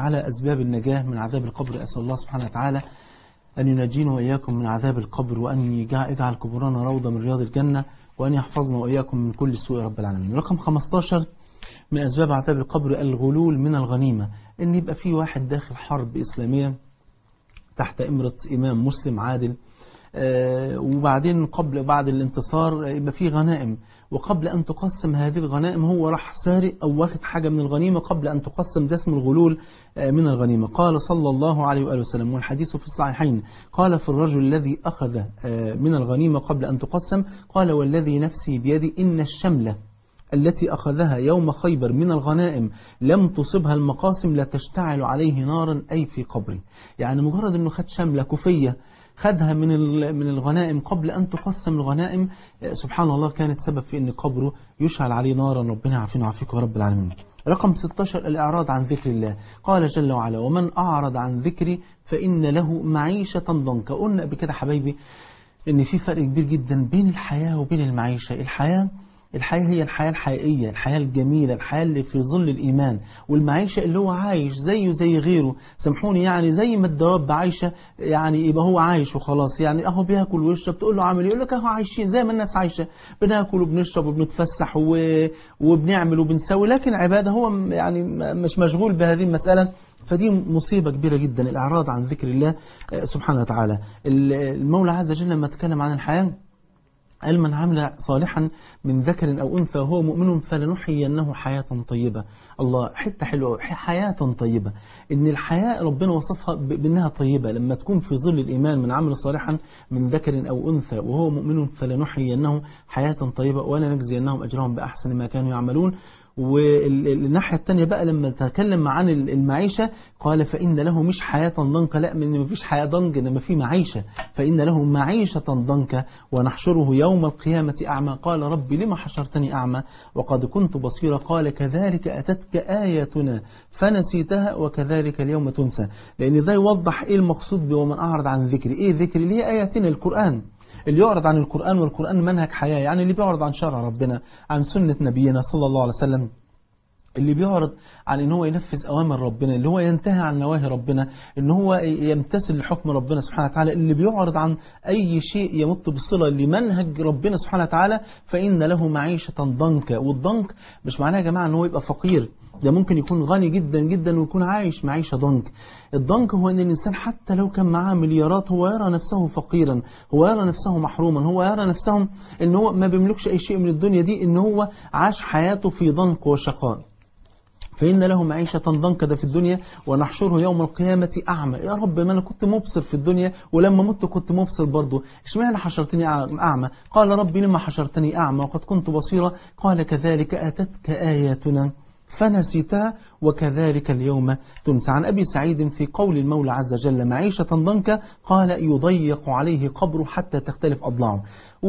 على أسباب النجاة من عذاب القبر أسأل الله سبحانه وتعالى أن ينجينا وإياكم من عذاب القبر وأن يجعل قبورنا روضة من رياض الجنة وأن يحفظنا وإياكم من كل سوء رب العالمين رقم 15 من أسباب عذاب القبر الغلول من الغنيمة أن يبقى في واحد داخل حرب إسلامية تحت إمرة إمام مسلم عادل آه، وبعدين قبل بعد الانتصار يبقى في غنائم وقبل أن تقسم هذه الغنائم هو راح سارق أو واخد حاجة من الغنيمة قبل أن تقسم ده اسم الغلول آه، من الغنيمة قال صلى الله عليه وآله وسلم والحديث في الصحيحين قال في الرجل الذي أخذ آه، من الغنيمة قبل أن تقسم قال والذي نفسي بيدي إن الشملة التي أخذها يوم خيبر من الغنائم لم تصبها المقاسم لا تشتعل عليه نارا أي في قبره يعني مجرد أنه خد شملة كفية خدها من من الغنائم قبل أن تقسم الغنائم سبحان الله كانت سبب في أن قبره يشعل عليه نارا ربنا يعافينا ويعافيكم يا رب العالمين رقم 16 الإعراض عن ذكر الله قال جل وعلا ومن أعرض عن ذكري فإن له معيشة ضنكا قلنا بكده حبايبي إن في فرق كبير جدا بين الحياة وبين المعيشة الحياة الحياة هي الحياة الحقيقية الحياة الجميلة الحياة اللي في ظل الإيمان والمعيشة اللي هو عايش زيه زي غيره سامحوني يعني زي ما الدواب عايشة يعني يبقى هو عايش وخلاص يعني أهو بياكل ويشرب تقول له عامل إيه؟ يقول لك أهو عايشين زي ما الناس عايشة بناكل وبنشرب وبنتفسح و... وبنعمل وبنسوي لكن عبادة هو يعني مش مشغول بهذه المسألة فدي مصيبة كبيرة جدا الإعراض عن ذكر الله سبحانه وتعالى المولى عز وجل لما تكلم عن الحياة قال من عمل صالحا من ذكر أو أنثى وهو مؤمن فلنحيينه حياة طيبة الله حتة حلوة حياة طيبة إن الحياة ربنا وصفها بأنها طيبة لما تكون في ظل الإيمان من عمل صالحا من ذكر أو أنثى وهو مؤمن فلنحيينه حياة طيبة ولا نجزينهم أجرهم بأحسن ما كانوا يعملون والناحية الثانية بقى لما تكلم عن المعيشة قال فإن له مش حياة ضنكة لا من ما فيش حياة ضنك إنما في معيشة فإن له معيشة ضنكة ونحشره يوم القيامة أعمى قال ربي لما حشرتني أعمى وقد كنت بصيرا قال كذلك أتتك آياتنا فنسيتها وكذلك اليوم تنسى لأن ده يوضح إيه المقصود بومن أعرض عن ذكري إيه ذكري اللي هي آياتنا القرآن اللي يعرض عن القرآن والقرآن منهج حياة يعني اللي بيعرض عن شرع ربنا عن سنة نبينا صلى الله عليه وسلم اللي بيعرض عن ان هو ينفذ اوامر ربنا اللي هو ينتهي عن نواهي ربنا ان هو يمتثل لحكم ربنا سبحانه وتعالى اللي بيعرض عن اي شيء يمت بصله لمنهج ربنا سبحانه وتعالى فان له معيشه ضنكا والضنك مش معناه يا جماعه ان هو يبقى فقير ده ممكن يكون غني جدا جدا ويكون عايش معيشة ضنك الضنك هو ان الانسان حتى لو كان معاه مليارات هو يرى نفسه فقيرا هو يرى نفسه محروما هو يرى نفسه ان هو ما بيملكش اي شيء من الدنيا دي ان هو عاش حياته في ضنك وشقاء فإن له معيشة ضنكا ده في الدنيا ونحشره يوم القيامة أعمى يا رب ما أنا كنت مبصر في الدنيا ولما مت كنت مبصر برضه اشمعنى حشرتني أعمى قال ربي لما حشرتني أعمى وقد كنت بصيرا قال كذلك أتتك آياتنا فنسيتها وكذلك اليوم تنسى عن أبي سعيد في قول المولى عز وجل معيشة ضنكا قال يضيق عليه قبره حتى تختلف أضلاعه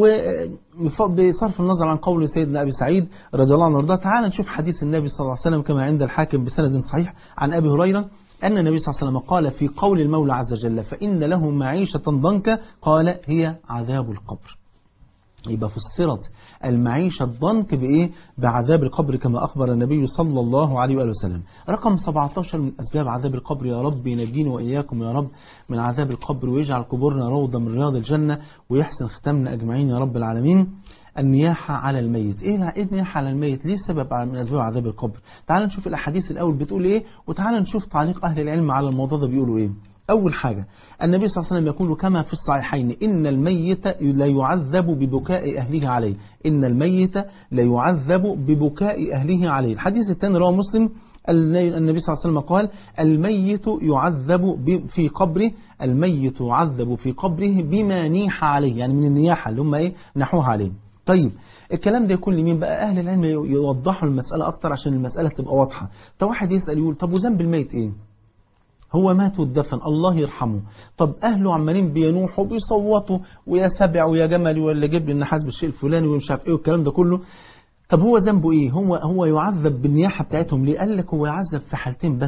وبصرف النظر عن قول سيدنا أبي سعيد رضي الله عنه وارضاه تعال نشوف حديث النبي صلى الله عليه وسلم كما عند الحاكم بسند صحيح عن أبي هريرة أن النبي صلى الله عليه وسلم قال في قول المولى عز وجل فإن له معيشة ضنكا قال هي عذاب القبر يبقى فسرت المعيشة الضنك بإيه؟ بعذاب القبر كما أخبر النبي صلى الله عليه وآله وسلم رقم 17 من أسباب عذاب القبر يا رب ينجينا وإياكم يا رب من عذاب القبر ويجعل قبورنا روضة من رياض الجنة ويحسن ختامنا أجمعين يا رب العالمين النياحة على الميت إيه إيه النياحة على الميت ليه سبب من أسباب عذاب القبر تعال نشوف الأحاديث الأول بتقول إيه وتعال نشوف تعليق أهل العلم على الموضوع ده بيقولوا إيه أول حاجة النبي صلى الله عليه وسلم يقول كما في الصحيحين إن الميت لا يعذب ببكاء أهله عليه إن الميت لا يعذب ببكاء أهله عليه الحديث الثاني رواه مسلم النبي صلى الله عليه وسلم قال الميت يعذب في قبره الميت يعذب في قبره بما نيح عليه يعني من النياحة اللي هم إيه نحوها عليه طيب الكلام ده يكون لمين بقى أهل العلم يوضحوا المسألة أكتر عشان المسألة تبقى واضحة طب واحد يسأل يقول طب وذنب الميت إيه هو مات واتدفن الله يرحمه طب أهله عمالين بينوحوا بيصوتوا ويا سبع ويا جمل ولا جيب لي النحاس بالشيء الفلاني ومش عارف ايه والكلام ده كله طب هو ذنبه ايه هو هو يعذب بالنياحة بتاعتهم ليه قال لك هو يعذب في حالتين بس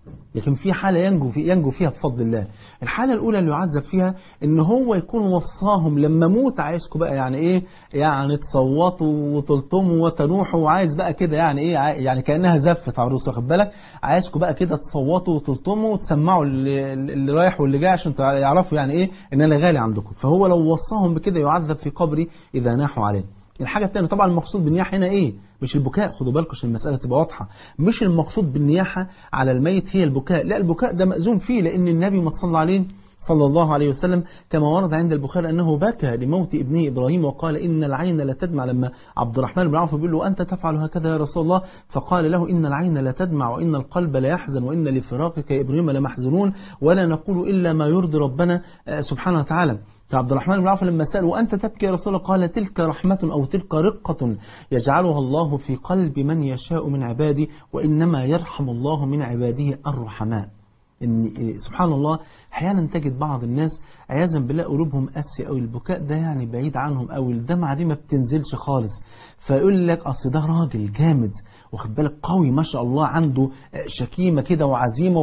لكن في حالة ينجو, في ينجو فيها بفضل الله الحالة الأولى اللي يعذب فيها إن هو يكون وصاهم لما موت عايزكم بقى يعني إيه يعني تصوتوا وتلطموا وتنوحوا وعايز بقى كده يعني إيه يعني كأنها زفت عروسة خد بالك عايزكم بقى كده تصوتوا وتلطموا وتسمعوا اللي, اللي رايح واللي جاي عشان يعرفوا يعني إيه إن أنا غالي عندكم فهو لو وصاهم بكده يعذب في قبري إذا ناحوا عليه الحاجة الثانية طبعا المقصود بالنياحة هنا ايه مش البكاء خدوا بالكم عشان المسألة تبقى واضحة مش المقصود بالنياحة على الميت هي البكاء لا البكاء ده مأذون فيه لأن النبي ما صلى عليه صلى الله عليه وسلم كما ورد عند البخاري أنه بكى لموت ابنه إبراهيم وقال إن العين لا تدمع لما عبد الرحمن بن عوف بيقول له أنت تفعل هكذا يا رسول الله فقال له إن العين لا تدمع وإن القلب لا يحزن وإن لفراقك يا إبراهيم لمحزنون ولا نقول إلا ما يرضي ربنا سبحانه وتعالى فعبد الرحمن بن عوف لما سأل وأنت تبكي يا رسول الله قال تلك رحمة أو تلك رقة يجعلها الله في قلب من يشاء من عباده وإنما يرحم الله من عباده الرحماء إن سبحان الله أحيانا تجد بعض الناس عياذا بالله قلوبهم قاسية أو البكاء ده يعني بعيد عنهم أو الدمعة دي ما بتنزلش خالص فيقول لك أصل ده راجل جامد واخد بالك قوي ما شاء الله عنده شكيمة كده وعزيمة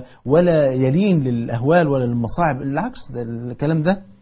ولا يلين للأهوال ولا للمصاعب بالعكس ده الكلام ده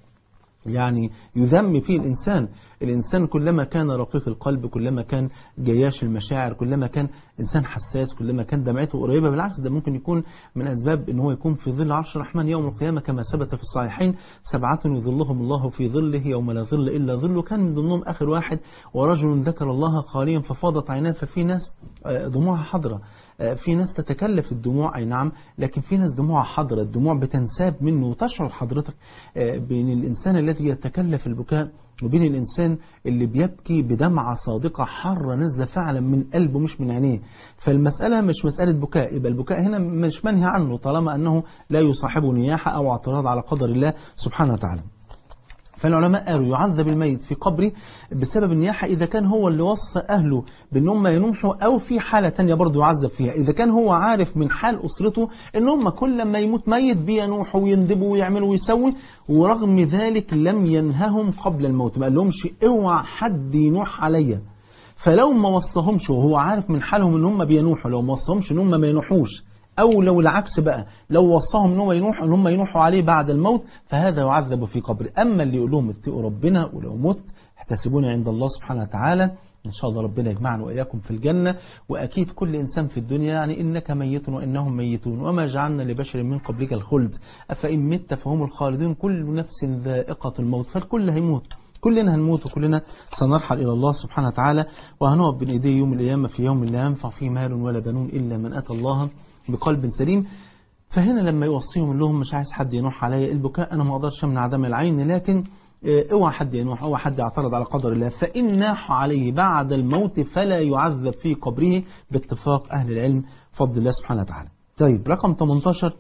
يعني يذم فيه الإنسان الإنسان كلما كان رقيق القلب كلما كان جياش المشاعر كلما كان إنسان حساس كلما كان دمعته قريبة بالعكس ده ممكن يكون من أسباب أنه يكون في ظل عرش الرحمن يوم القيامة كما ثبت في الصحيحين سبعة يظلهم الله في ظله يوم لا ظل إلا ظله كان من ضمنهم آخر واحد ورجل ذكر الله خاليا ففاضت عيناه ففي ناس دموعها حضرة في ناس تتكلف الدموع أي نعم لكن في ناس دموع حضرة الدموع بتنساب منه وتشعر حضرتك بين الإنسان الذي يتكلف البكاء وبين الإنسان اللي بيبكي بدمعة صادقة حارة نازلة فعلا من قلبه مش من عينيه فالمسألة مش مسألة بكاء يبقى البكاء هنا مش منهي عنه طالما أنه لا يصاحبه نياحة أو اعتراض على قدر الله سبحانه وتعالى فالعلماء قالوا يعذب الميت في قبره بسبب النياحة إذا كان هو اللي وصى أهله بأن هم ينوحوا أو في حالة تانية برضه يعذب فيها إذا كان هو عارف من حال أسرته أن هم كل ما يموت ميت بينوحوا ويندبوا ويعملوا ويسوي ورغم ذلك لم ينههم قبل الموت ما قالهمش اوعى حد ينوح عليا فلو ما وصاهمش وهو عارف من حالهم ان هم بينوحوا لو ما وصاهمش ان هم ما ينوحوش أو لو العكس بقى لو وصاهم ان هم ينوحوا ان هم ينوحوا عليه بعد الموت فهذا يعذب في قبره أما اللي يقول لهم اتقوا ربنا ولو مت احتسبوني عند الله سبحانه وتعالى إن شاء الله ربنا يجمعنا وإياكم في الجنة وأكيد كل إنسان في الدنيا يعني إنك ميت وإنهم ميتون وما جعلنا لبشر من قبلك الخلد أفإن مت فهم الخالدون كل نفس ذائقة الموت فالكل هيموت كلنا هنموت وكلنا سنرحل إلى الله سبحانه وتعالى وهنقف بين إيديه يوم القيامة في يوم لا ينفع فيه مال ولا بنون إلا من أتى الله بقلب سليم فهنا لما يوصيهم لهم مش عايز حد ينوح عليا البكاء أنا ما أقدرش أمنع دم العين لكن اوعى حد ينوح اوعى حد يعترض على قدر الله فإن ناح عليه بعد الموت فلا يعذب في قبره باتفاق أهل العلم فضل الله سبحانه وتعالى طيب رقم 18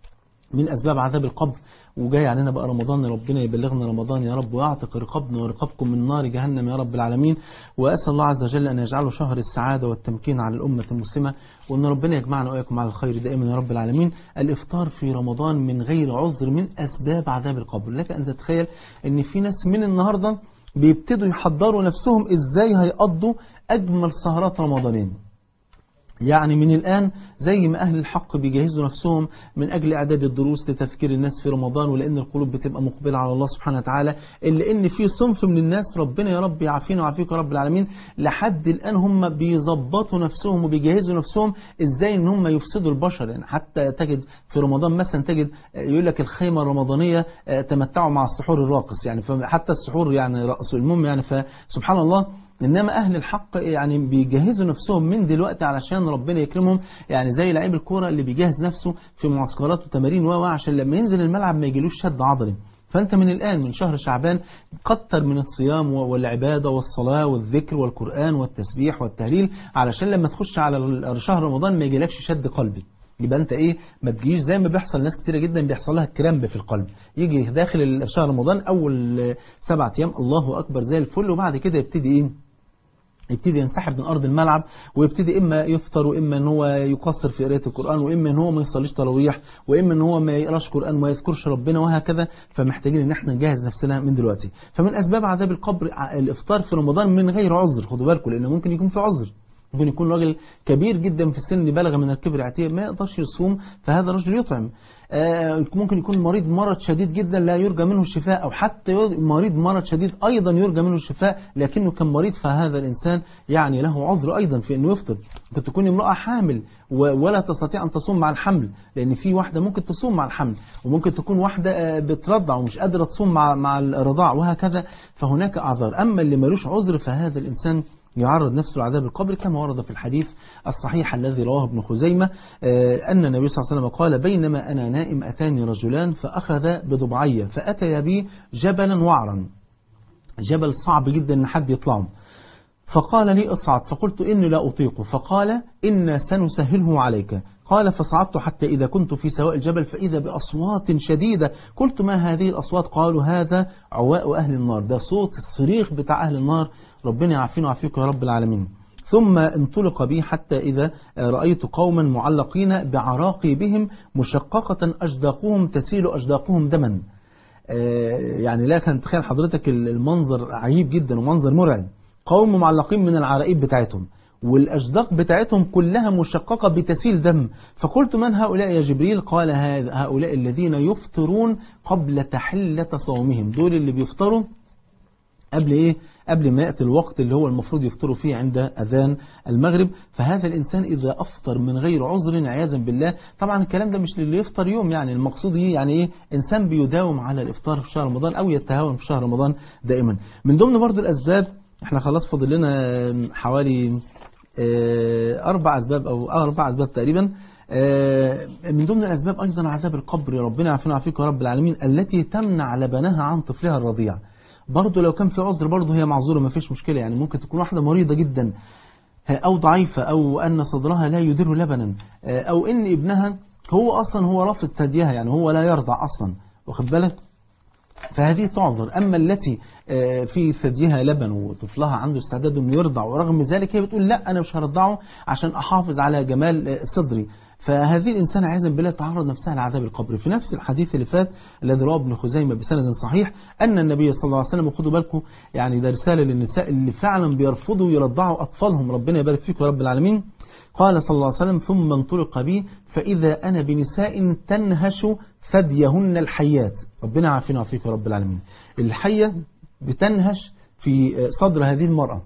من أسباب عذاب القبر وجاي علينا بقى رمضان ربنا يبلغنا رمضان يا رب ويعتق رقابنا ورقابكم من نار جهنم يا رب العالمين وأسأل الله عز وجل أن يجعله شهر السعادة والتمكين على الأمة المسلمة وأن ربنا يجمعنا وإياكم على الخير دائما يا رب العالمين الإفطار في رمضان من غير عذر من أسباب عذاب القبر لك أن تتخيل أن في ناس من النهاردة بيبتدوا يحضروا نفسهم إزاي هيقضوا أجمل سهرات رمضانين يعني من الآن زي ما أهل الحق بيجهزوا نفسهم من أجل إعداد الدروس لتذكير الناس في رمضان ولأن القلوب بتبقى مقبلة على الله سبحانه وتعالى إلا إن في صنف من الناس ربنا يا رب يعافينا ويعافيك يا رب العالمين لحد الآن هم بيظبطوا نفسهم وبيجهزوا نفسهم إزاي إن هم يفسدوا البشر يعني حتى تجد في رمضان مثلا تجد يقول لك الخيمة الرمضانية تمتعوا مع السحور الراقص يعني حتى السحور يعني رأس المهم يعني فسبحان الله إنما أهل الحق يعني بيجهزوا نفسهم من دلوقتي علشان ربنا يكرمهم يعني زي لعيب الكورة اللي بيجهز نفسه في معسكرات وتمارين و عشان لما ينزل الملعب ما يجيلوش شد عضلي فأنت من الآن من شهر شعبان كتر من الصيام والعبادة والصلاة والذكر والقرآن والتسبيح والتهليل علشان لما تخش على شهر رمضان ما يجيلكش شد قلبي يبقى انت ايه ما تجيش زي ما بيحصل ناس كتيرة جدا بيحصل لها كرامب في القلب يجي داخل شهر رمضان اول سبعة ايام الله اكبر زي الفل وبعد كده يبتدي ايه يبتدي ينسحب من أرض الملعب ويبتدي إما يفطر وإما أن هو يقصر في قراءة القرآن وإما أن هو ما يصليش تراويح وإما أن هو ما يقراش قرآن وما يذكرش ربنا وهكذا فمحتاجين أن احنا نجهز نفسنا من دلوقتي فمن أسباب عذاب القبر الإفطار في رمضان من غير عذر خدوا بالكم لأن ممكن يكون في عذر ممكن يكون راجل كبير جدا في السن بلغ من الكبر عتيه ما يقدرش يصوم فهذا الرجل يطعم آه، ممكن يكون مريض مرض شديد جدا لا يرجى منه الشفاء أو حتى ير- مريض مرض شديد أيضا يرجى منه الشفاء لكنه كان مريض فهذا الإنسان يعني له عذر أيضا في أنه يفطر ممكن تكون امرأة حامل و- ولا تستطيع أن تصوم مع الحمل لأن في واحدة ممكن تصوم مع الحمل وممكن تكون واحدة آه، بترضع ومش قادرة تصوم مع مع الرضاع وهكذا فهناك أعذار أما اللي ملوش عذر فهذا الإنسان يعرض نفسه لعذاب القبر كما ورد في الحديث الصحيح الذي رواه ابن خزيمة آه، أن النبي صلى الله عليه وسلم قال بينما أنا نائم أتاني رجلان فأخذ بضبعي فأتيا بي جبلا وعرا جبل صعب جدا أن حد يطلعه فقال لي اصعد فقلت إني لا أطيق فقال إنا سنسهله عليك قال فصعدت حتى إذا كنت في سواء الجبل فإذا بأصوات شديدة قلت ما هذه الأصوات قالوا هذا عواء أهل النار ده صوت الصريخ بتاع أهل النار ربنا يعافينا ويعافيكم يا رب العالمين ثم انطلق بي حتى إذا رأيت قوما معلقين بعراقي بهم مشققة أجداقهم تسيل أجداقهم دما آه، يعني لا كان تخيل حضرتك المنظر عجيب جدا ومنظر مرعب قوم معلقين من العرائب بتاعتهم والأشداق بتاعتهم كلها مشققة بتسيل دم فقلت من هؤلاء يا جبريل قال هذا- هؤلاء الذين يفطرون قبل تحلة صومهم دول اللي بيفطروا قبل ايه قبل ما ياتي الوقت اللي هو المفروض يفطروا فيه عند اذان المغرب فهذا الانسان اذا افطر من غير عذر عياذا بالله طبعا الكلام ده مش للي يفطر يوم يعني المقصود ايه يعني ايه انسان بيداوم على الافطار في شهر رمضان او يتهاون في شهر رمضان دائما من ضمن برضو الاسباب احنا خلاص فاضل لنا حوالي آه، اربع اسباب او آه، اربع اسباب تقريبا آه، من ضمن الاسباب ايضا عذاب القبر ربنا يعافينا ويعافيك يا رب العالمين التي تمنع لبنها عن طفلها الرضيع برضه لو كان في عذر برضه هي معذوره ما فيش مشكله يعني ممكن تكون واحده مريضه جدا أو ضعيفة أو أن صدرها لا يدر لبنا أو إن ابنها هو أصلا هو رافض ثديها يعني هو لا يرضع أصلا واخد بالك فهذه تعذر أما التي آه، في ثديها لبن وطفلها عنده استعداد أنه يرضع ورغم ذلك هي بتقول لا أنا مش هرضعه عشان أحافظ على جمال آه، صدري فهذه الإنسان عايزا بالله تعرض نفسها لعذاب القبر في نفس الحديث اللي فات الذي رواه ابن خزيمة بسند صحيح أن النبي صلى الله عليه وسلم وخدوا بالكم يعني ده رسالة للنساء اللي فعلا بيرفضوا يرضعوا أطفالهم ربنا يبارك فيكم يا رب العالمين قال صلى الله عليه وسلم ثم انطلق بي فإذا أنا بنساء تنهش ثديهن الحيات ربنا يعافينا ويعافيكم يا رب العالمين الحية بتنهش في صدر هذه المرأة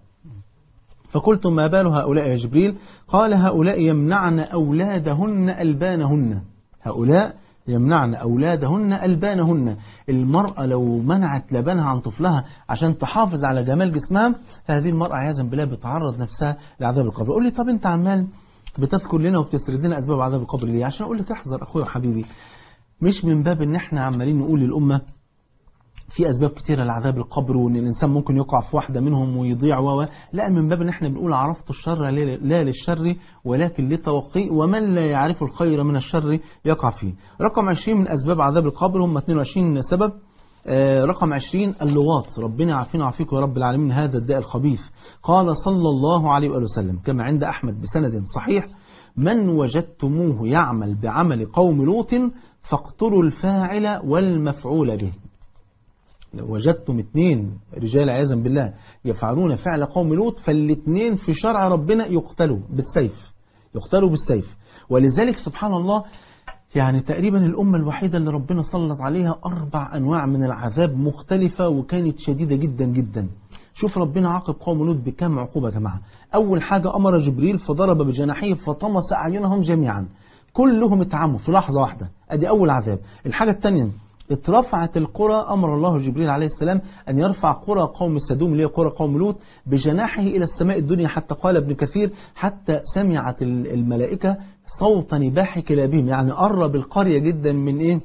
فقلت ما بال هؤلاء يا جبريل قال هؤلاء يمنعن أولادهن ألبانهن هؤلاء يمنعن أولادهن ألبانهن المرأة لو منعت لبنها عن طفلها عشان تحافظ على جمال جسمها فهذه المرأة عياذا بالله بتعرض نفسها لعذاب القبر قول لي طب انت عمال بتذكر لنا وبتسرد لنا أسباب عذاب القبر ليه عشان أقول لك احذر أخويا وحبيبي مش من باب ان احنا عمالين نقول للأمة في أسباب كتيرة لعذاب القبر وإن الإنسان ممكن يقع في واحدة منهم ويضيع و لا من باب إن إحنا بنقول عرفت الشر لا للشر ولكن لتوقيه ومن لا يعرف الخير من الشر يقع فيه رقم 20 من أسباب عذاب القبر هم 22 سبب آه رقم 20 اللواط ربنا يعافينا ويعافيكم يا رب العالمين هذا الداء الخبيث قال صلى الله عليه وآله وسلم كما عند أحمد بسند صحيح من وجدتموه يعمل بعمل قوم لوط فاقتلوا الفاعل والمفعول به لو وجدتم اثنين رجال عياذا بالله يفعلون فعل قوم لوط فالاثنين في شرع ربنا يقتلوا بالسيف يقتلوا بالسيف ولذلك سبحان الله يعني تقريبا الأمة الوحيدة اللي ربنا سلط عليها أربع أنواع من العذاب مختلفة وكانت شديدة جدا جدا شوف ربنا عاقب قوم لوط بكم عقوبة يا جماعة أول حاجة أمر جبريل فضرب بجناحيه فطمس أعينهم جميعا كلهم اتعموا في لحظة واحدة أدي أول عذاب الحاجة الثانية اترفعت القرى أمر الله جبريل عليه السلام أن يرفع قرى قوم السدوم اللي هي قرى قوم لوط بجناحه إلى السماء الدنيا حتى قال ابن كثير حتى سمعت الملائكة صوت نباح كلابهم يعني قرب القرية جدا من إيه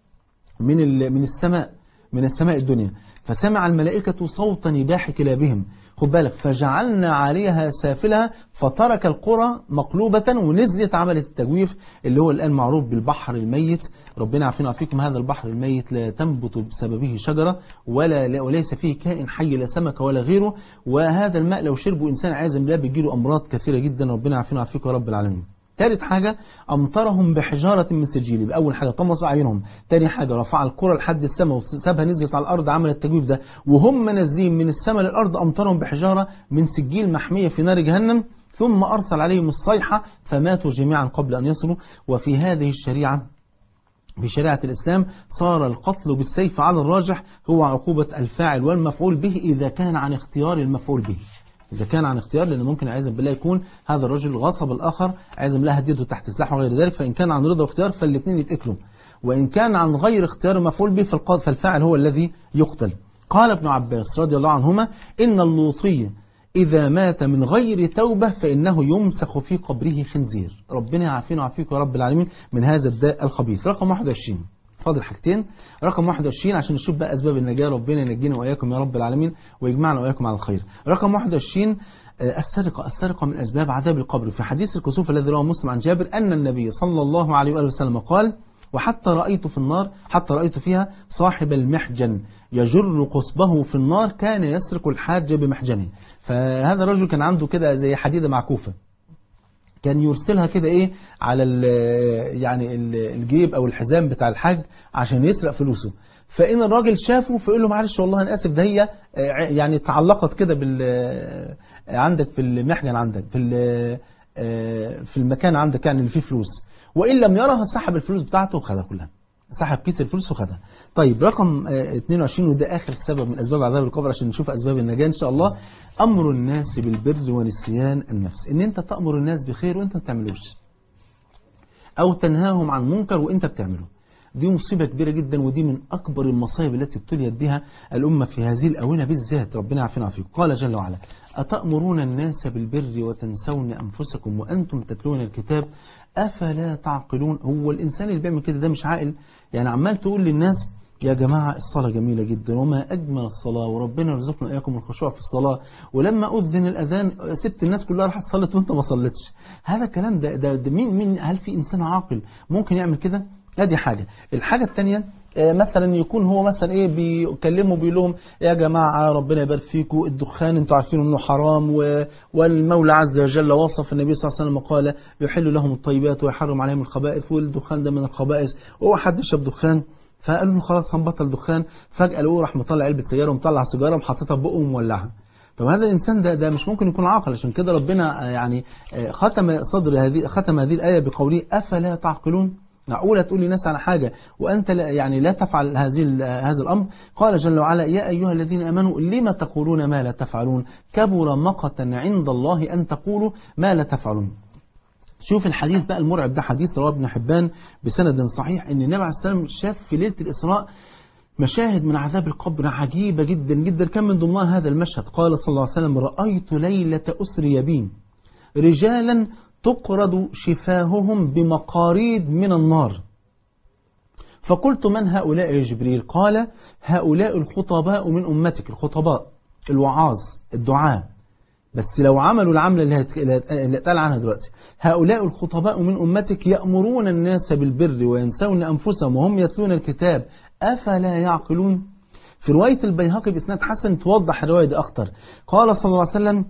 من من السماء من السماء الدنيا فسمع الملائكة صوت نباح كلابهم خد بالك فجعلنا عليها سافلها فترك القرى مقلوبة ونزلت عملت التجويف اللي هو الآن معروف بالبحر الميت ربنا عافينا وعافيكم هذا البحر الميت لا تنبت بسببه شجرة ولا وليس فيه كائن حي لا سمك ولا غيره وهذا الماء لو شربه إنسان عايز بالله بيجيله أمراض كثيرة جدا ربنا عافينا وعافيكم يا رب العالمين ثالث حاجة أمطرهم بحجارة من سجيل بأول حاجة طمس أعينهم ثاني حاجة رفع الكرة لحد السماء وسابها نزلت على الأرض عمل التجويف ده وهم نازلين من السماء للأرض أمطرهم بحجارة من سجيل محمية في نار جهنم ثم أرسل عليهم الصيحة فماتوا جميعا قبل أن يصلوا وفي هذه الشريعة في شريعة الإسلام صار القتل بالسيف على الراجح هو عقوبة الفاعل والمفعول به إذا كان عن اختيار المفعول به إذا كان عن اختيار لأن ممكن عايزا بالله يكون هذا الرجل غصب الآخر عايزا بالله هديته تحت سلاح وغير ذلك فإن كان عن رضا واختيار فالاثنين يتقتلوا وإن كان عن غير اختيار المفعول به فالفاعل هو الذي يقتل قال ابن عباس رضي الله عنهما إن اللوطي إذا مات من غير توبة فإنه يمسخ في قبره خنزير ربنا يعافينا ويعافيك يا رب العالمين من هذا الداء الخبيث رقم 21 فاضل حاجتين رقم 21 عشان نشوف بقى أسباب النجاة ربنا ينجينا وإياكم يا رب العالمين ويجمعنا وإياكم على الخير رقم 21 السرقة السرقة من أسباب عذاب القبر في حديث الكسوف الذي رواه مسلم عن جابر أن النبي صلى الله عليه وآله وسلم قال وحتى رأيت في النار حتى رأيت فيها صاحب المحجن يجر قصبه في النار كان يسرق الحاج بمحجنه فهذا الرجل كان عنده كده زي حديدة معكوفة كان يرسلها كده ايه على ال يعني الجيب او الحزام بتاع الحاج عشان يسرق فلوسه فان الراجل شافه فيقول له معلش والله انا اسف ده هي يعني تعلقت كده بال عندك في المحجن عندك في في المكان عندك يعني اللي فيه فلوس وإن لم يرها سحب الفلوس بتاعته وخدها كلها سحب كيس الفلوس وخدها طيب رقم 22 وده آخر سبب من أسباب عذاب القبر عشان نشوف أسباب النجاة إن شاء الله أمر الناس بالبر ونسيان النفس إن أنت تأمر الناس بخير وأنت ما بتعملوش أو تنهاهم عن منكر وأنت بتعمله دي مصيبة كبيرة جدا ودي من أكبر المصايب التي ابتليت بها الأمة في هذه الأونة بالذات ربنا يعافينا ويعافيكم قال جل وعلا أتأمرون الناس بالبر وتنسون أنفسكم وأنتم تتلون الكتاب أفلا تعقلون هو الإنسان اللي بيعمل كده ده مش عاقل يعني عمال تقول للناس يا جماعة الصلاة جميلة جدا وما أجمل الصلاة وربنا يرزقنا إياكم الخشوع في الصلاة ولما أذن الأذان سبت الناس كلها راحت صلت وأنت ما صلتش هذا الكلام ده, ده, ده مين, مين هل في إنسان عاقل ممكن يعمل كده ادي حاجة الحاجة الثانية مثلا يكون هو مثلا ايه بيكلموا بيقول لهم يا جماعه ربنا يبارك فيكم الدخان انتوا عارفين انه حرام و... والمولى عز وجل وصف النبي صلى الله عليه وسلم قال يحل لهم الطيبات ويحرم عليهم الخبائث والدخان ده من الخبائث وهو حد يشرب دخان فقالوا له خلاص هنبطل دخان فجاه لقوه راح مطلع علبه سيجاره ومطلع سيجاره وحاططها في بقه ومولعها طب هذا الإنسان ده ده مش ممكن يكون عاقل عشان كده ربنا يعني ختم صدر هذه ختم هذه الآية بقوله أفلا تعقلون معقولة تقول لناس على حاجة وأنت لا يعني لا تفعل هذه هذا الأمر قال جل وعلا يا أيها الذين أمنوا لما تقولون ما لا تفعلون كبر مقتا عند الله أن تقولوا ما لا تفعلون شوف الحديث بقى المرعب ده حديث رواه ابن حبان بسند صحيح ان النبي عليه السلام شاف في ليلة الإسراء مشاهد من عذاب القبر عجيبة جدا جدا كان من ضمنها هذا المشهد قال صلى الله عليه وسلم رأيت ليلة أسري بي رجالا تقرض شفاههم بمقاريد من النار فقلت من هؤلاء يا جبريل قال هؤلاء الخطباء من أمتك الخطباء الوعاظ الدعاء بس لو عملوا العملة اللي اتقال عنها دلوقتي هؤلاء الخطباء من أمتك يأمرون الناس بالبر وينسون أنفسهم وهم يتلون الكتاب أفلا يعقلون في رواية البيهقي بإسناد حسن توضح الرواية دي أكتر قال صلى الله عليه وسلم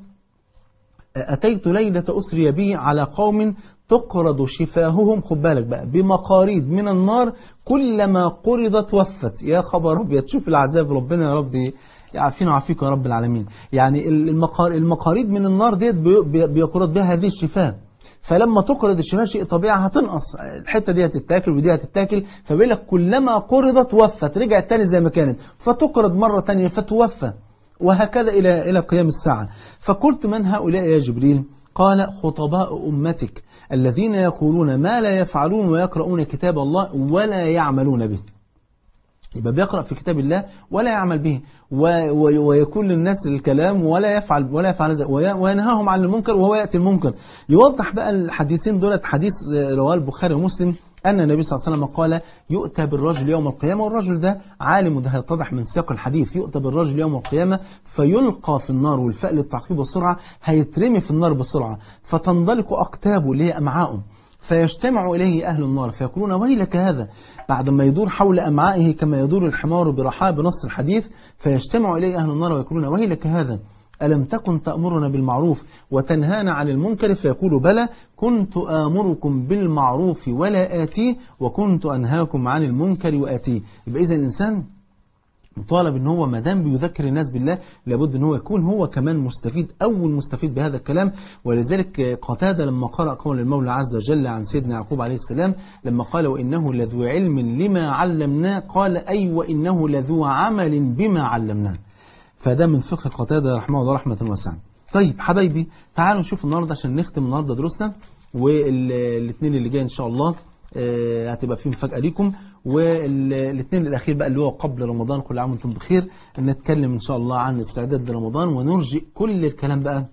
أتيت ليلة أسري بي على قوم تقرض شفاههم خد بالك بقى بمقاريد من النار كلما قرضت وفت يا خبر أبيض تشوف العذاب ربنا يا ربي يعافينا ويعافيك يا رب العالمين يعني المقاريد من النار ديت بيقرض بها هذه الشفاه فلما تقرض الشفاه شيء طبيعي هتنقص الحته دي هتتاكل ودي هتتاكل فبيقول لك كلما قرضت وفت رجعت تاني زي ما كانت فتقرض مره ثانيه فتوفى وهكذا إلى إلى قيام الساعة فقلت من هؤلاء يا جبريل قال خطباء أمتك الذين يقولون ما لا يفعلون ويقرؤون كتاب الله ولا يعملون به يبقى بيقرأ في كتاب الله ولا يعمل به ويكون للناس الكلام ولا يفعل ولا يفعل ذلك وينهاهم عن المنكر وهو يأتي المنكر يوضح بقى الحديثين دولت حديث رواه البخاري ومسلم أن النبي صلى الله عليه وسلم قال يؤتى بالرجل يوم القيامة والرجل ده عالم وده هيتضح من سياق الحديث يؤتى بالرجل يوم القيامة فيلقى في النار والفأل التعقيب والسرعة هيترمي في النار بسرعة فتنضلق أكتابه اللي هي أمعاؤه فيجتمع إليه أهل النار فيقولون ويلك هذا بعد ما يدور حول أمعائه كما يدور الحمار برحاه بنص الحديث فيجتمع إليه أهل النار ويقولون ويلك هذا ألم تكن تأمرنا بالمعروف وتنهانا عن المنكر فيقول بلى كنت آمركم بالمعروف ولا آتيه وكنت أنهاكم عن المنكر وآتيه يبقى إذا الإنسان مطالب ان هو ما دام بيذكر الناس بالله لابد ان هو يكون هو كمان مستفيد اول مستفيد بهذا الكلام ولذلك قتاده لما قرأ قول المولى عز وجل عن سيدنا يعقوب عليه السلام لما قال وانه لذو علم لما علمناه قال اي وانه لذو عمل بما علمناه فده من فقه قتاده رحمه الله رحمه واسعه طيب حبايبي تعالوا نشوف النهارده عشان نختم النهارده دروسنا والاثنين اللي جاي ان شاء الله آه، هتبقى فيه مفاجأة ليكم والاثنين الأخير بقى اللي هو قبل رمضان كل عام وانتم بخير نتكلم إن شاء الله عن الاستعداد لرمضان ونرجئ كل الكلام بقى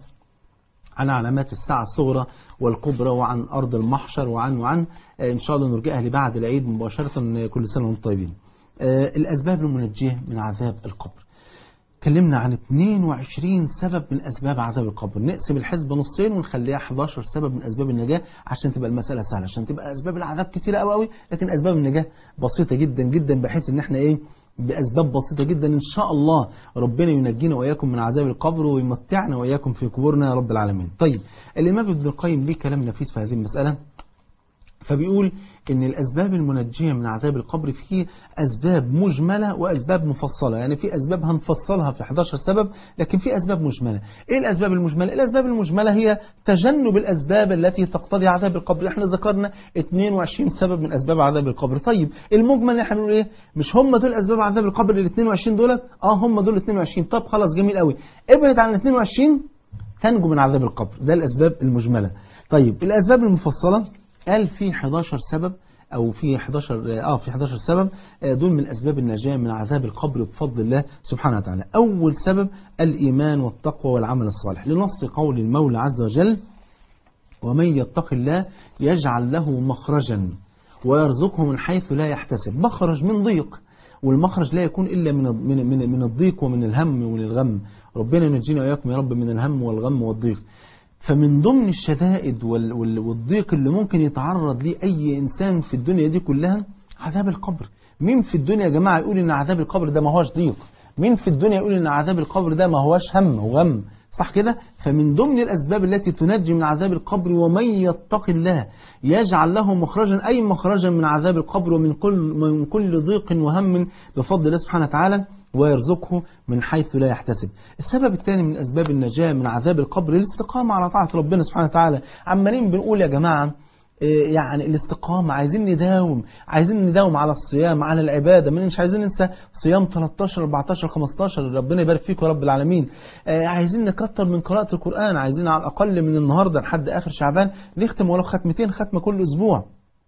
عن علامات الساعة الصغرى والكبرى وعن أرض المحشر وعن وعن آه، إن شاء الله نرجئها لبعد العيد مباشرة كل سنة وانتم طيبين آه، الأسباب المنجية من عذاب القبر اتكلمنا عن 22 سبب من أسباب عذاب القبر نقسم الحسبة نصين ونخليها 11 سبب من أسباب النجاة عشان تبقى المسألة سهلة عشان تبقى أسباب العذاب كتيرة قوي قوي لكن أسباب النجاة بسيطة جدا جدا بحيث إن احنا إيه بأسباب بسيطة جدا إن شاء الله ربنا ينجينا وإياكم من عذاب القبر ويمتعنا وإياكم في قبورنا يا رب العالمين طيب الإمام ابن القيم ليه كلام نفيس في هذه المسألة فبيقول ان الاسباب المنجيه من عذاب القبر فيه اسباب مجمله واسباب مفصله يعني في اسباب هنفصلها في 11 سبب لكن في اسباب مجمله ايه الاسباب المجمله الاسباب المجمله هي تجنب الاسباب التي تقتضي عذاب القبر احنا ذكرنا 22 سبب من اسباب عذاب القبر طيب المجمل احنا بنقول ايه مش هم دول اسباب عذاب القبر ال 22 دولت اه هم دول 22 طب خلاص جميل قوي ابعد عن ال 22 تنجو من عذاب القبر ده الاسباب المجمله طيب الاسباب المفصله قال في 11 سبب أو في 11 آه في 11 سبب آه دول من أسباب النجاة من عذاب القبر بفضل الله سبحانه وتعالى أول سبب الإيمان والتقوى والعمل الصالح لنص قول المولى عز وجل ومن يتق الله يجعل له مخرجا ويرزقه من حيث لا يحتسب مخرج من ضيق والمخرج لا يكون إلا من من من من الضيق ومن الهم ومن الغم ربنا ينجينا وإياكم يا رب من الهم والغم والضيق فمن ضمن الشدائد وال- وال- والضيق اللي ممكن يتعرض ليه أي إنسان في الدنيا دي كلها عذاب القبر مين في الدنيا يا جماعة يقول إن عذاب القبر ده ما هوش ضيق مين في الدنيا يقول إن عذاب القبر ده ما هوش هم وغم صح كده فمن ضمن الأسباب التي تنجي من عذاب القبر ومن يتق الله يجعل له مخرجا أي مخرجا من عذاب القبر ومن كل, من كل ضيق وهم بفضل الله سبحانه وتعالى ويرزقه من حيث لا يحتسب السبب الثاني من أسباب النجاة من عذاب القبر الاستقامة على طاعة ربنا سبحانه وتعالى عمالين بنقول يا جماعة إيه يعني الاستقامة عايزين نداوم عايزين نداوم على الصيام على العبادة من مش عايزين ننسى صيام 13 14 15 ربنا يبارك فيكم يا رب العالمين آه عايزين نكتر من قراءة القرآن عايزين على الأقل من النهاردة لحد آخر شعبان نختم ولو ختمتين ختمة كل أسبوع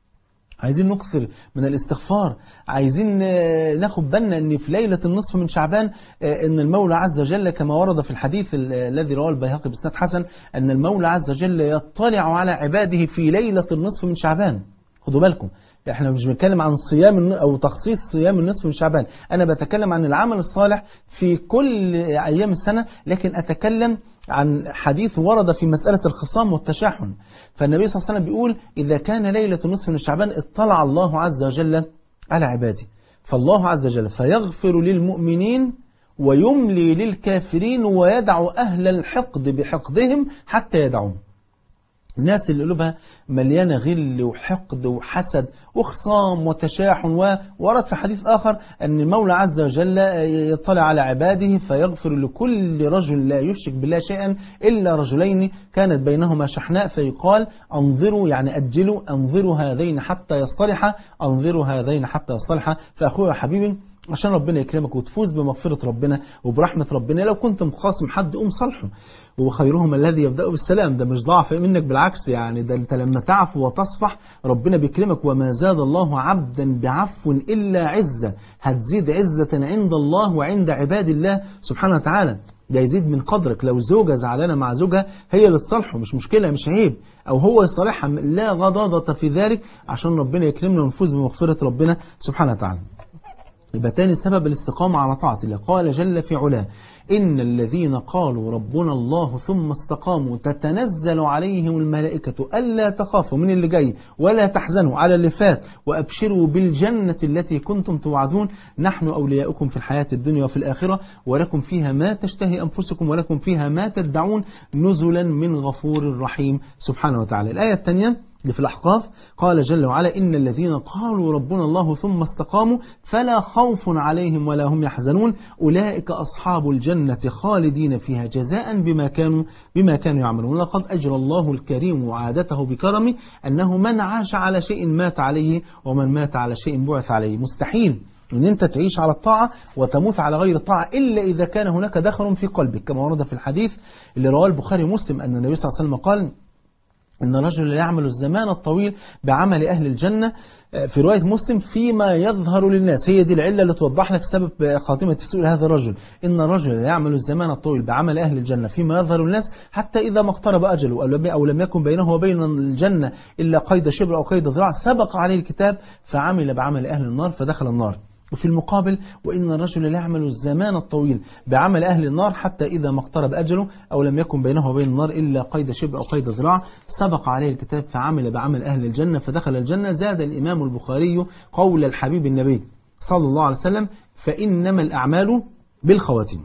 عايزين نكثر من الاستغفار عايزين آه، ناخد بالنا ان في ليلة النصف من شعبان آه، ان المولى عز وجل كما ورد في الحديث ال- الذي رواه البيهقي باسناد حسن ان المولى عز وجل يطلع على عباده في ليلة النصف من شعبان خدوا بالكم احنا مش بنتكلم عن صيام الن- او تخصيص صيام النصف من شعبان انا بتكلم عن العمل الصالح في كل ايام السنة لكن اتكلم عن حديث ورد في مسألة الخصام والتشاحن فالنبي صلى الله عليه وسلم بيقول إذا كان ليلة النصف من شعبان اطلع الله عز وجل على عباده فالله عز وجل فيغفر للمؤمنين ويملي للكافرين ويدع أهل الحقد بحقدهم حتى يدعون الناس اللي قلوبها مليانة غل وحقد وحسد وخصام وتشاحن وورد في حديث آخر أن المولى عز وجل يطلع على عباده فيغفر لكل رجل لا يشرك بالله شيئا إلا رجلين كانت بينهما شحناء فيقال أنظروا يعني أجلوا أنظروا هذين حتى يصطلحا أنظروا هذين حتى يصطلحا فأخويا يا حبيبي عشان ربنا يكرمك وتفوز بمغفرة ربنا وبرحمة ربنا لو كنت مخاصم حد قوم صالحه وخيرهم الذي يبدأ بالسلام ده مش ضعف منك بالعكس يعني ده انت لما تعفو وتصفح ربنا بيكرمك وما زاد الله عبدا بعفو إلا عزة هتزيد عزة عند الله وعند عباد الله سبحانه وتعالى ده يزيد من قدرك لو زوجة زعلانة مع زوجها هي اللي تصالحه مش مشكلة مش عيب أو هو يصالحها لا غضاضة في ذلك عشان ربنا يكرمنا ونفوز بمغفرة ربنا سبحانه وتعالى يبقى تاني سبب الاستقامة على طاعة الله قال جل في علاه إن الذين قالوا ربنا الله ثم استقاموا تتنزل عليهم الملائكة ألا تخافوا من اللي جاي ولا تحزنوا على اللي فات وأبشروا بالجنة التي كنتم توعدون نحن أولياؤكم في الحياة الدنيا وفي الآخرة ولكم فيها ما تشتهي أنفسكم ولكم فيها ما تدعون نزلا من غفور رحيم سبحانه وتعالى الآية الثانية اللي في الأحقاف قال جل وعلا إن الذين قالوا ربنا الله ثم استقاموا فلا خوف عليهم ولا هم يحزنون أولئك أصحاب الجنة خالدين فيها جزاء بما كانوا بما كانوا يعملون لقد أجرى الله الكريم وعادته بكرمه أنه من عاش على شيء مات عليه ومن مات على شيء بعث عليه مستحيل ان انت تعيش على الطاعة وتموت على غير الطاعة الا اذا كان هناك دخل في قلبك كما ورد في الحديث اللي رواه البخاري ومسلم ان النبي صلى الله عليه وسلم قال إن الرجل يعمل الزمان الطويل بعمل أهل الجنة في رواية مسلم فيما يظهر للناس هي دي العلة اللي توضح لك سبب خاتمة سوء هذا الرجل إن الرجل يعمل الزمان الطويل بعمل أهل الجنة فيما يظهر للناس حتى إذا ما اقترب أجله أو لم يكن بينه وبين الجنة إلا قيد شبر أو قيد ذراع سبق عليه الكتاب فعمل بعمل أهل النار فدخل النار وفي المقابل وإن الرجل لا يعمل الزمان الطويل بعمل أهل النار حتى إذا ما اقترب أجله أو لم يكن بينه وبين النار إلا قيد شبر أو قيد ذراع سبق عليه الكتاب فعمل بعمل أهل الجنة فدخل الجنة زاد الإمام البخاري قول الحبيب النبي صلى الله عليه وسلم فإنما الأعمال بالخواتيم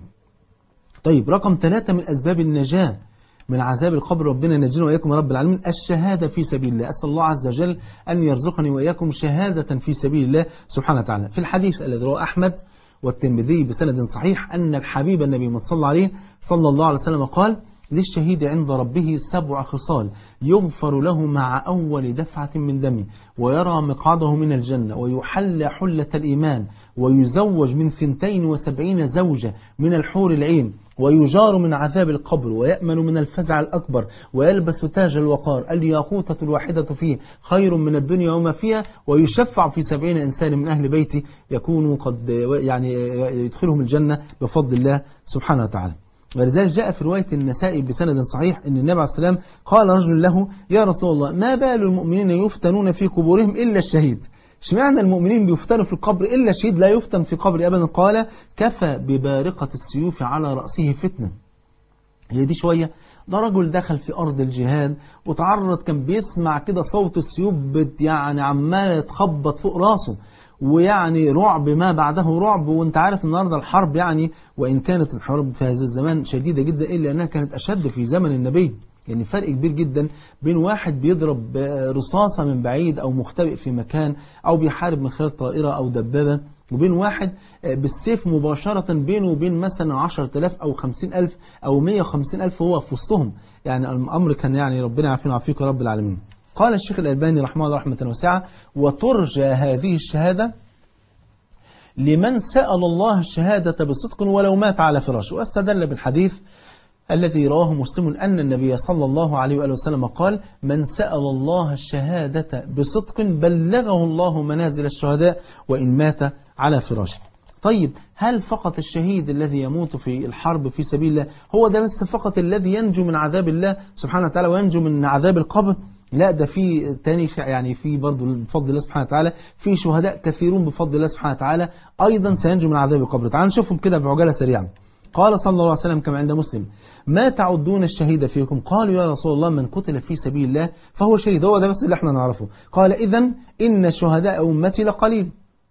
طيب رقم ثلاثة من أسباب النجاة من عذاب القبر ربنا ينجينا وإياكم يا رب العالمين الشهادة في سبيل الله أسأل الله عز وجل أن يرزقني وإياكم شهادة في سبيل الله سبحانه وتعالى في الحديث الذي رواه أحمد والترمذي بسند صحيح أن الحبيب النبي صلى عليه صلى الله عليه وسلم قال للشهيد عند ربه سبع خصال يغفر له مع أول دفعة من دمه ويرى مقعده من الجنة ويحل حلة الإيمان ويزوج من ثنتين وسبعين زوجة من الحور العين ويجار من عذاب القبر ويأمن من الفزع الأكبر ويلبس تاج الوقار الياقوتة الواحدة فيه خير من الدنيا وما فيها ويشفع في سبعين إنسان من أهل بيته يكونوا قد يعني يدخلهم الجنة بفضل الله سبحانه وتعالى ولذلك جاء في رواية النسائي بسند صحيح أن النبي عليه السلام قال رجل له يا رسول الله ما بال المؤمنين يفتنون في قبورهم إلا الشهيد اشمعنى المؤمنين بيفتنوا في القبر إلا الشهيد لا يفتن في قبر أبدا قال كفى ببارقة السيوف على رأسه فتنة هي دي شوية ده رجل دخل في أرض الجهاد وتعرض كان بيسمع كده صوت السيوف يعني عمالة تخبط فوق راسه ويعني رعب ما بعده رعب وانت عارف النهاردة الحرب يعني وإن كانت الحرب في هذا الزمان شديدة جدا إلا أنها كانت أشد في زمن النبي يعني فرق كبير جدا بين واحد بيضرب رصاصة من بعيد أو مختبئ في مكان أو بيحارب من خلال طائرة أو دبابة وبين واحد بالسيف مباشرة بينه وبين مثلا 10000 أو 50000 أو 150000 هو في وسطهم يعني الأمر كان يعني ربنا يعافينا ويعافيكم يا رب العالمين قال الشيخ الألباني رحمه الله رحمة واسعة وترجى هذه الشهادة لمن سأل الله الشهادة بصدق ولو مات على فراشه واستدل بالحديث الذي رواه مسلم أن النبي صلى الله عليه وآله وسلم قال من سأل الله الشهادة بصدق بلغه الله منازل الشهداء وإن مات على فراشه طيب هل فقط الشهيد الذي يموت في الحرب في سبيل الله هو ده بس فقط الذي ينجو من عذاب الله سبحانه وتعالى وينجو من عذاب القبر لا ده في تاني يعني في برضه بفضل الله سبحانه وتعالى في شهداء كثيرون بفضل الله سبحانه وتعالى أيضا سينجو من عذاب القبر تعالوا نشوفهم كده بعجالة سريعا قال صلى الله عليه وسلم كما عند مسلم ما تعدون الشهيد فيكم قالوا يا رسول الله من قتل في سبيل الله فهو شهيد هو ده بس اللي احنا نعرفه قال إذا إن شهداء أمتي لقليل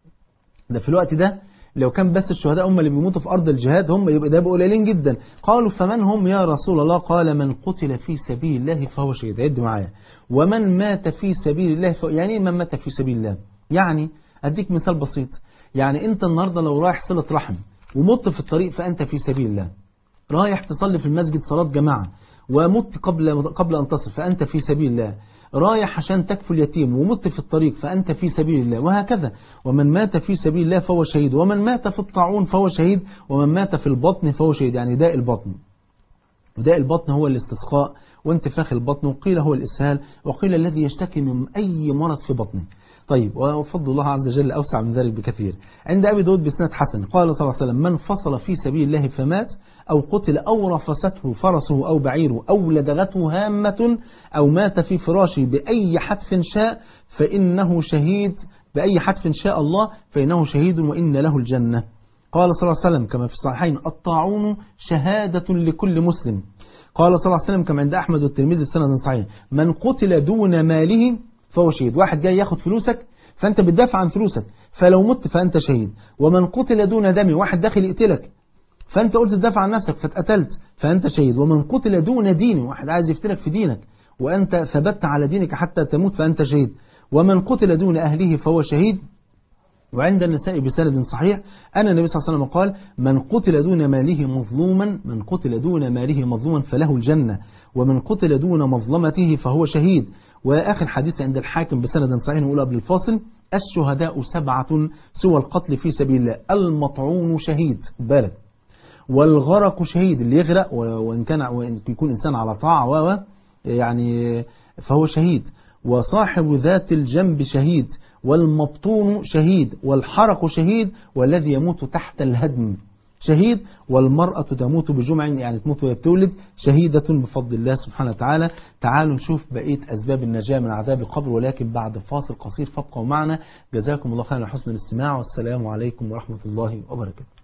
ده في الوقت ده لو كان بس الشهداء هم اللي بيموتوا في أرض الجهاد هم يبقى ده قليلين جدا قالوا فمن هم يا رسول الله قال من قتل في سبيل الله فهو شهيد عد معايا ومن مات في سبيل الله فهو يعني من مات في سبيل الله يعني أديك مثال بسيط يعني أنت النهاردة لو رايح صلة رحم ومت في الطريق فأنت في سبيل الله رايح تصلي في المسجد صلاة جماعة ومت قبل قبل أن تصل فأنت في سبيل الله رايح عشان تكفل اليتيم ومت في الطريق فأنت في سبيل الله وهكذا ومن مات في سبيل الله فهو شهيد ومن مات في الطاعون فهو شهيد ومن مات في البطن فهو شهيد يعني داء البطن وداء البطن هو الاستسقاء وانتفاخ البطن وقيل هو الإسهال وقيل الذي يشتكي من أي مرض في بطنه طيب وفضل الله عز وجل أوسع من ذلك بكثير عند أبي داود بسناد حسن قال صلى الله عليه وسلم من فصل في سبيل الله فمات أو قتل أو رفسته فرسه أو بعيره أو لدغته هامة أو مات في فراشه بأي حتف شاء فإنه شهيد بأي حتف شاء الله فإنه شهيد وإن له الجنة قال صلى الله عليه وسلم كما في الصحيحين الطاعون شهادة لكل مسلم قال صلى الله عليه وسلم كما عند أحمد والترمذي بسند صحيح من قتل دون ماله فهو شهيد واحد جاي ياخد فلوسك فأنت بتدافع عن فلوسك فلو مت فأنت شهيد ومن قتل دون دم واحد داخل يقتلك فأنت قلت تدافع عن نفسك فاتقتلت فأنت شهيد ومن قتل دون دين واحد عايز يفتنك في دينك وأنت ثبت على دينك حتى تموت فأنت شهيد ومن قتل دون أهله فهو شهيد وعند النساء بسند صحيح أن النبي صلى الله عليه وسلم قال من قتل دون ماله مظلوما من قتل دون ماله مظلوما فله الجنة ومن قتل دون مظلمته فهو شهيد وآخر حديث عند الحاكم بسند صحيح نقول قبل الفاصل الشهداء سبعة سوى القتل في سبيل الله المطعون شهيد بالك والغرق شهيد اللي يغرق وإن كان وإن يكون إنسان على طاعة و يعني فهو شهيد وصاحب ذات الجنب شهيد والمبطون شهيد والحرق شهيد والذي يموت تحت الهدم شهيد والمرأة تموت بجمع يعني تموت وهي بتولد شهيدة بفضل الله سبحانه وتعالى تعالوا نشوف بقية أسباب النجاة من عذاب القبر ولكن بعد فاصل قصير فابقوا معنا جزاكم الله خيرا حسن الاستماع والسلام عليكم ورحمة الله وبركاته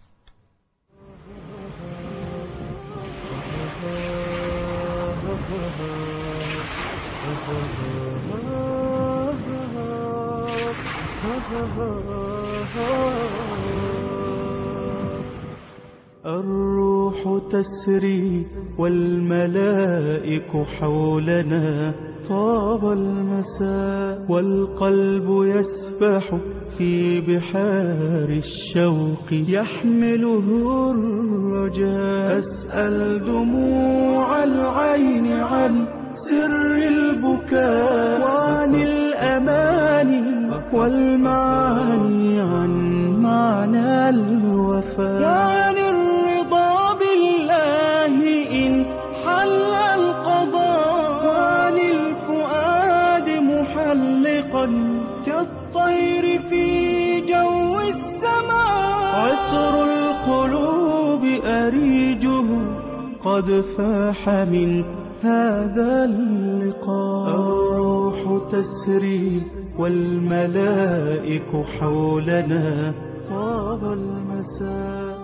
الروح تسري والملائك حولنا طاب المساء والقلب يسبح في بحار الشوق يحمله الرجاء أسأل دموع العين عن سر البكاء وعن الأماني والمعاني عن معنى الوفاء وعن الرضا بالله إن حل القضاء وعن الفؤاد محلقا كالطير في جو السماء عطر القلوب أريجه قد فاح من هذا اللقاء الروح تسري والملائك حولنا طاب المساء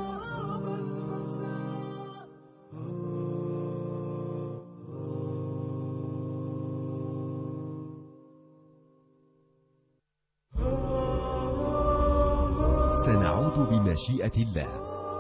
سنعود بمشيئة الله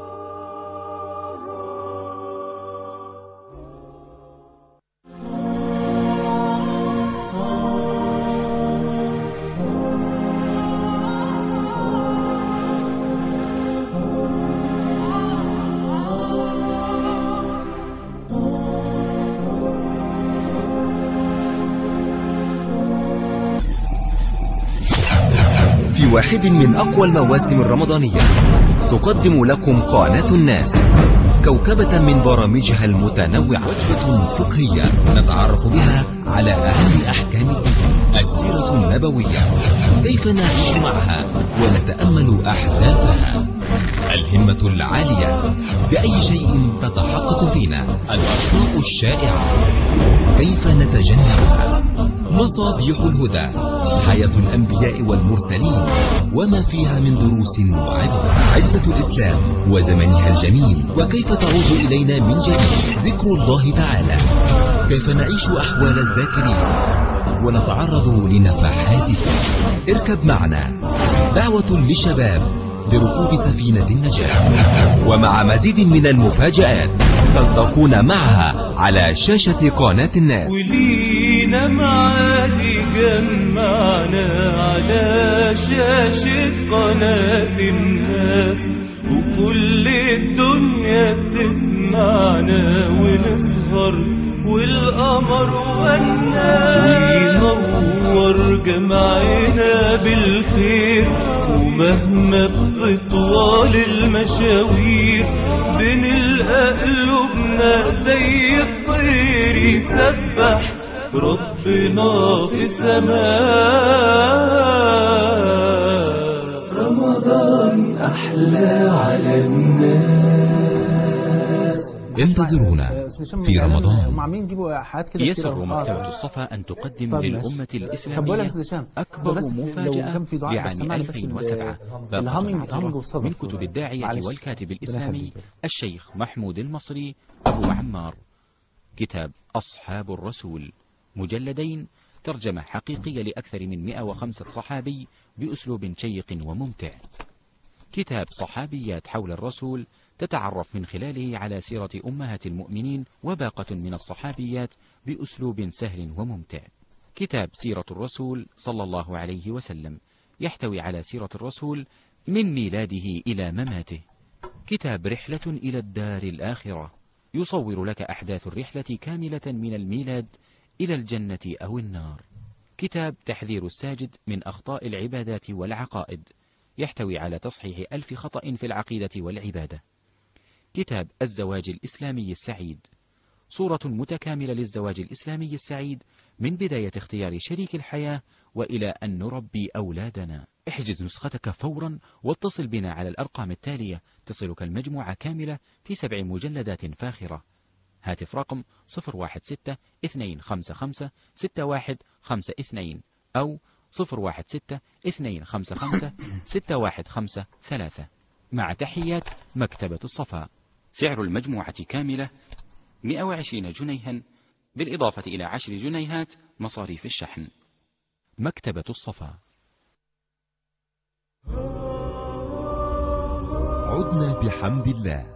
في واحد من أقوى المواسم الرمضانية تقدم لكم قناة الناس كوكبة من برامجها المتنوعة وجبة فقهية نتعرف بها على أهم أحكام الدين السيرة النبوية كيف نعيش معها ونتأمل أحداثها الهمة العالية بأي شيء تتحقق فينا الأخطاء الشائعة كيف نتجنبها مصابيح الهدى حياة الأنبياء والمرسلين وما فيها من دروس وعبر عزة الإسلام وزمنها الجميل وكيف تعود إلينا من جديد ذكر الله تعالى كيف نعيش أحوال الذاكرين ونتعرض لنفحاته اركب معنا دعوة للشباب لركوب سفينة النجاة ومع مزيد من المفاجآت تلتقون معها على شاشة قناة الناس ولينا معادي جمعنا على شاشة قناة الناس وكل الدنيا تسمعنا ونسهر والقمر والناس وينور جمعنا بالخير ومهما بتطول المشاوير بنلقى قلوبنا زي الطير يسبح ربنا في السماء رمضان أحلى على الناس انتظرونا أستاذ هشام في يعني رمضان هم عاملين يجيبوا حاجات كده كتير يسر أوي. مكتبة آه. الصفا أن تقدم طب ماشي. للأمة طب بقول لك الإسلامية يا أستاذ هشام أكبر بس في- مفاجأة لو كان في دعاء بس لعام سمعني بس ال- 2007 الهامينج فقد هامينج اعترف والصدف من كتب الداعية معلش. والكاتب ربنا الإسلامي يخليك. الشيخ محمود المصري أبو عمار كتاب أصحاب الرسول مجلدين ترجمة حقيقية لأكثر من 105 صحابي بأسلوب شيق وممتع كتاب صحابيات حول الرسول تتعرف من خلاله على سيرة أمهات المؤمنين وباقة من الصحابيات بأسلوب سهل وممتع كتاب سيرة الرسول صلى الله عليه وسلم يحتوي على سيرة الرسول من ميلاده إلى مماته كتاب رحلة إلى الدار الآخرة يصور لك أحداث الرحلة كاملة من الميلاد إلى الجنة أو النار كتاب تحذير الساجد من أخطاء العبادات والعقائد يحتوي على تصحيح ألف خطأ في العقيدة والعبادة كتاب الزواج الإسلامي السعيد صورة متكاملة للزواج الإسلامي السعيد من بداية اختيار شريك الحياة وإلى أن نربي أولادنا احجز نسختك فورا واتصل بنا على الأرقام التالية تصلك المجموعة كاملة في سبع مجلدات فاخرة هاتف رقم 016 255 6152 أو 016 255 6153 مع تحيات مكتبة الصفا سعر المجموعة كاملة 120 جنيها بالإضافة إلى 10 جنيهات مصاريف الشحن مكتبة الصفا عدنا بحمد الله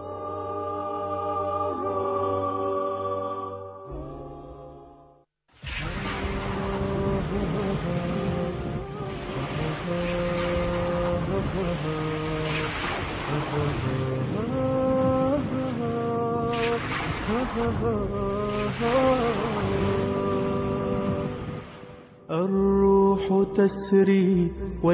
الروح تسري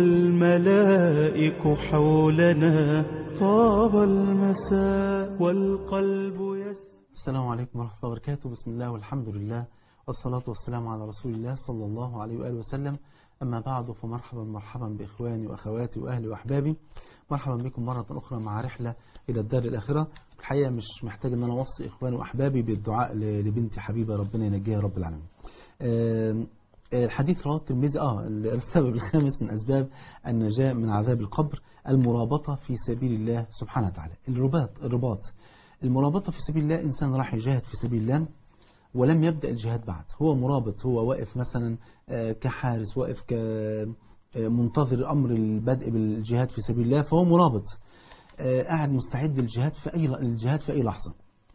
والملائك حولنا طاب المساء والقلب يسري السلام عليكم ورحمة الله وبركاته بسم الله والحمد لله والصلاة والسلام على رسول الله صلى الله عليه وآله وسلم أما بعد فمرحبا مرحبا بإخواني وأخواتي وأهلي وأحبابي مرحبا بكم مرة أخرى مع رحلة إلى الدار الآخرة الحقيقة مش محتاج أن أنا أوصي إخواني وأحبابي بالدعاء ل- لبنتي حبيبة ربنا ينجيها يا رب العالمين آم، الحديث رواه الترمذي اه السبب الخامس من اسباب النجاة من عذاب القبر المرابطة في سبيل الله سبحانه وتعالى الرباط الرباط المرابطة في سبيل الله انسان راح يجاهد في سبيل الله ولم يبدأ الجهاد بعد هو مرابط هو واقف مثلا آه، كحارس واقف كمنتظر أمر البدء بالجهاد في سبيل الله فهو مرابط آه، قاعد مستعد للجهاد في أي للجهاد في أي لحظة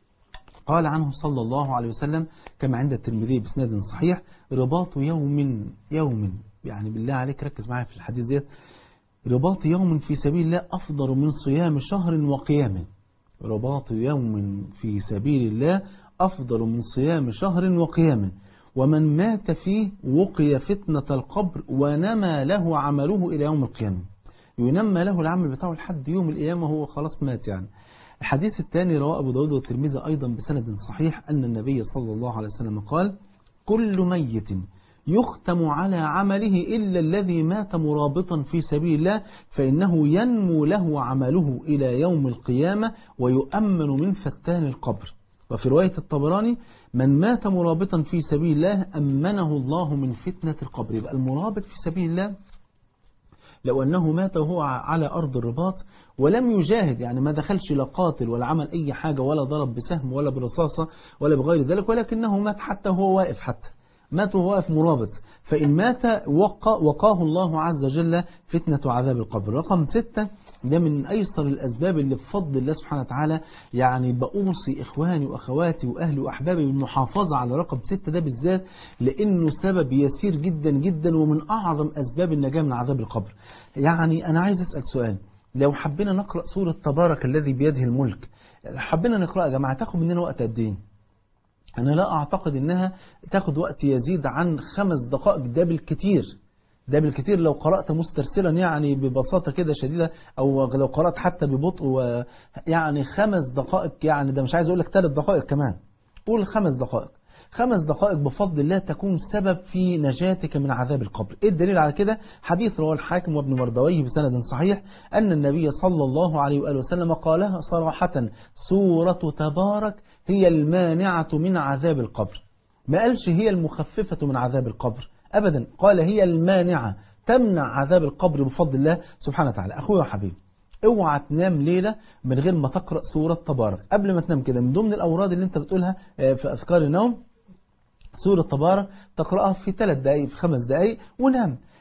قال عنه صلى الله عليه وسلم كما عند الترمذي بسناد صحيح رباط يوم يوم يعني بالله عليك ركز معايا في الحديث ديت رباط يوم في سبيل الله أفضل من صيام شهر وقيام رباط يوم في سبيل الله أفضل من صيام شهر وقيام ومن مات فيه وقي فتنة القبر ونمى له عمله إلى يوم القيامة ينمى له العمل بتاعه لحد يوم القيامة هو خلاص مات يعني الحديث الثاني رواه أبو داود والترمذي أيضا بسند صحيح أن النبي صلى الله عليه وسلم قال كل ميت يختم على عمله إلا الذي مات مرابطا في سبيل الله فإنه ينمو له عمله إلى يوم القيامة ويؤمن من فتان القبر وفي رواية الطبراني من مات مرابطا في سبيل الله أمنه الله من فتنة القبر يبقى المرابط في سبيل الله لو أنه مات وهو على أرض الرباط ولم يجاهد يعني ما دخلش لا قاتل ولا عمل أي حاجة ولا ضرب بسهم ولا برصاصة ولا بغير ذلك ولكنه مات حتى وهو واقف حتى مات وهو واقف مرابط فإن مات وقى وقاه الله عز وجل فتنة عذاب القبر رقم ستة ده من أيسر الأسباب اللي بفضل الله سبحانه وتعالى يعني بأوصي إخواني وأخواتي وأهلي وأحبابي بالمحافظة على رقم ستة ده بالذات لأنه سبب يسير جدا جدا ومن أعظم أسباب النجاة من عذاب القبر يعني أنا عايز أسأل سؤال لو حبينا نقرأ سورة تبارك الذي بيده الملك حبينا نقرأ يا جماعة تاخد مننا وقت قد إيه؟ أنا لا أعتقد إنها تاخد وقت يزيد عن خمس دقائق ده بالكتير ده بالكتير لو قرأت مسترسلا يعني ببساطة كده شديدة أو لو قرأت حتى ببطء و- يعني خمس دقائق يعني ده مش عايز أقول لك ثلاث دقائق كمان قول خمس دقائق خمس دقائق بفضل الله تكون سبب في نجاتك من عذاب القبر إيه الدليل على كده حديث رواه الحاكم وابن مردويه بسند صحيح أن النبي صلى الله عليه وآله وسلم قالها صراحة سورة تبارك هي المانعة من عذاب القبر ما قالش هي المخففة من عذاب القبر أبدا قال هي المانعة تمنع عذاب القبر بفضل الله سبحانه وتعالى أخويا وحبيبي اوعى تنام ليلة من غير ما تقرأ سورة تبارك قبل ما تنام كده من ضمن الأوراد اللي انت بتقولها آه، في أذكار النوم سورة تبارك تقرأها في ثلاث دقائق في خمس دقائق ونام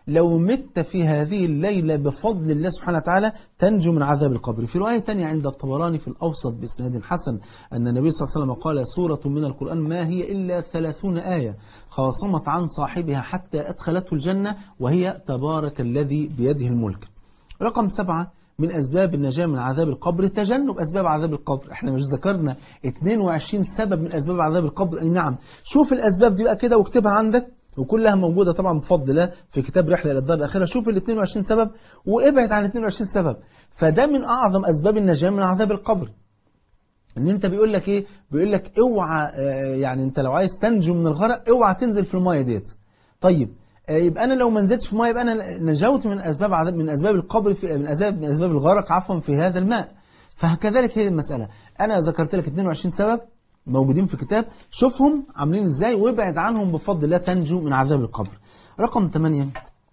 لو مت في هذه الليلة بفضل الله سبحانه وتعالى تنجو من عذاب القبر في رواية تانية عند الطبراني في الأوسط بإسناد حسن أن النبي صلى الله عليه وسلم قال سورة من القرآن ما هي إلا ثلاثون آية خاصمت عن صاحبها حتى أدخلته الجنة وهي تبارك الذي بيده الملك رقم سبعة من أسباب النجاة من عذاب القبر تجنب أسباب عذاب القبر احنا مش ذكرنا 22 سبب من أسباب عذاب القبر أي نعم شوف الأسباب دي بقى كده واكتبها عندك وكلها موجودة طبعا بفضل الله في كتاب رحلة إلى الدار الآخرة شوف ال 22 سبب وابعد عن ال 22 سبب فده من أعظم أسباب النجاة من عذاب القبر ان انت بيقول لك ايه بيقول لك اوعى آه، يعني انت لو عايز تنجو من الغرق اوعى تنزل في المايه ديت طيب آه، يبقى انا لو ما نزلتش في المايه يبقى انا نجوت من اسباب عذاب من اسباب القبر في من اسباب من اسباب الغرق عفوا في هذا الماء فكذلك هي المساله انا ذكرت لك 22 سبب موجودين في كتاب شوفهم عاملين ازاي وابعد عنهم بفضل الله تنجو من عذاب القبر رقم 8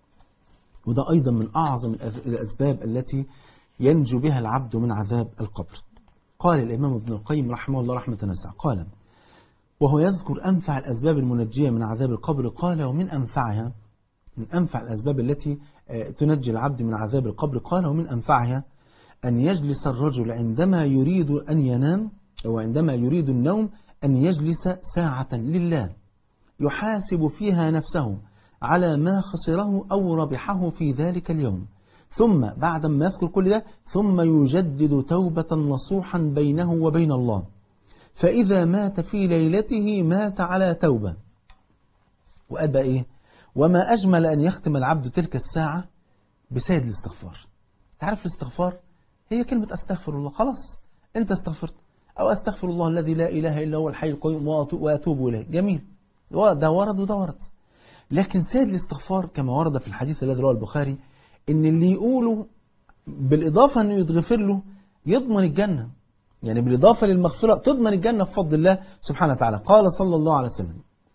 وده ايضا من اعظم الأف- الاسباب التي ينجو بها العبد من عذاب القبر قال الإمام ابن القيم رحمه الله رحمة واسعة قال وهو يذكر أنفع الأسباب المنجية من عذاب القبر قال ومن أنفعها من أنفع الأسباب التي آه، تنجي العبد من عذاب القبر قال ومن أنفعها أن يجلس الرجل عندما يريد أن ينام أو عندما يريد النوم أن يجلس ساعة لله يحاسب فيها نفسه على ما خسره أو ربحه في ذلك اليوم ثم بعد ما يذكر كل ده ثم يجدد توبة نصوحا بينه وبين الله فإذا مات في ليلته مات على توبة وقال بقى إيه وما أجمل أن يختم العبد تلك الساعة بسيد الاستغفار تعرف الاستغفار هي كلمة أستغفر الله خلاص أنت استغفرت أو أستغفر الله الذي لا إله إلا هو الحي القيوم وأتو- وأتوب إليه جميل ده ورد وده ورد لكن سيد الاستغفار كما ورد في الحديث الذي رواه البخاري ان اللي يقوله بالإضافة أنه يتغفر له يضمن الجنة يعني بالإضافة للمغفرة تضمن الجنة بفضل الله سبحانه وتعالى قال صلى الله عليه وسلم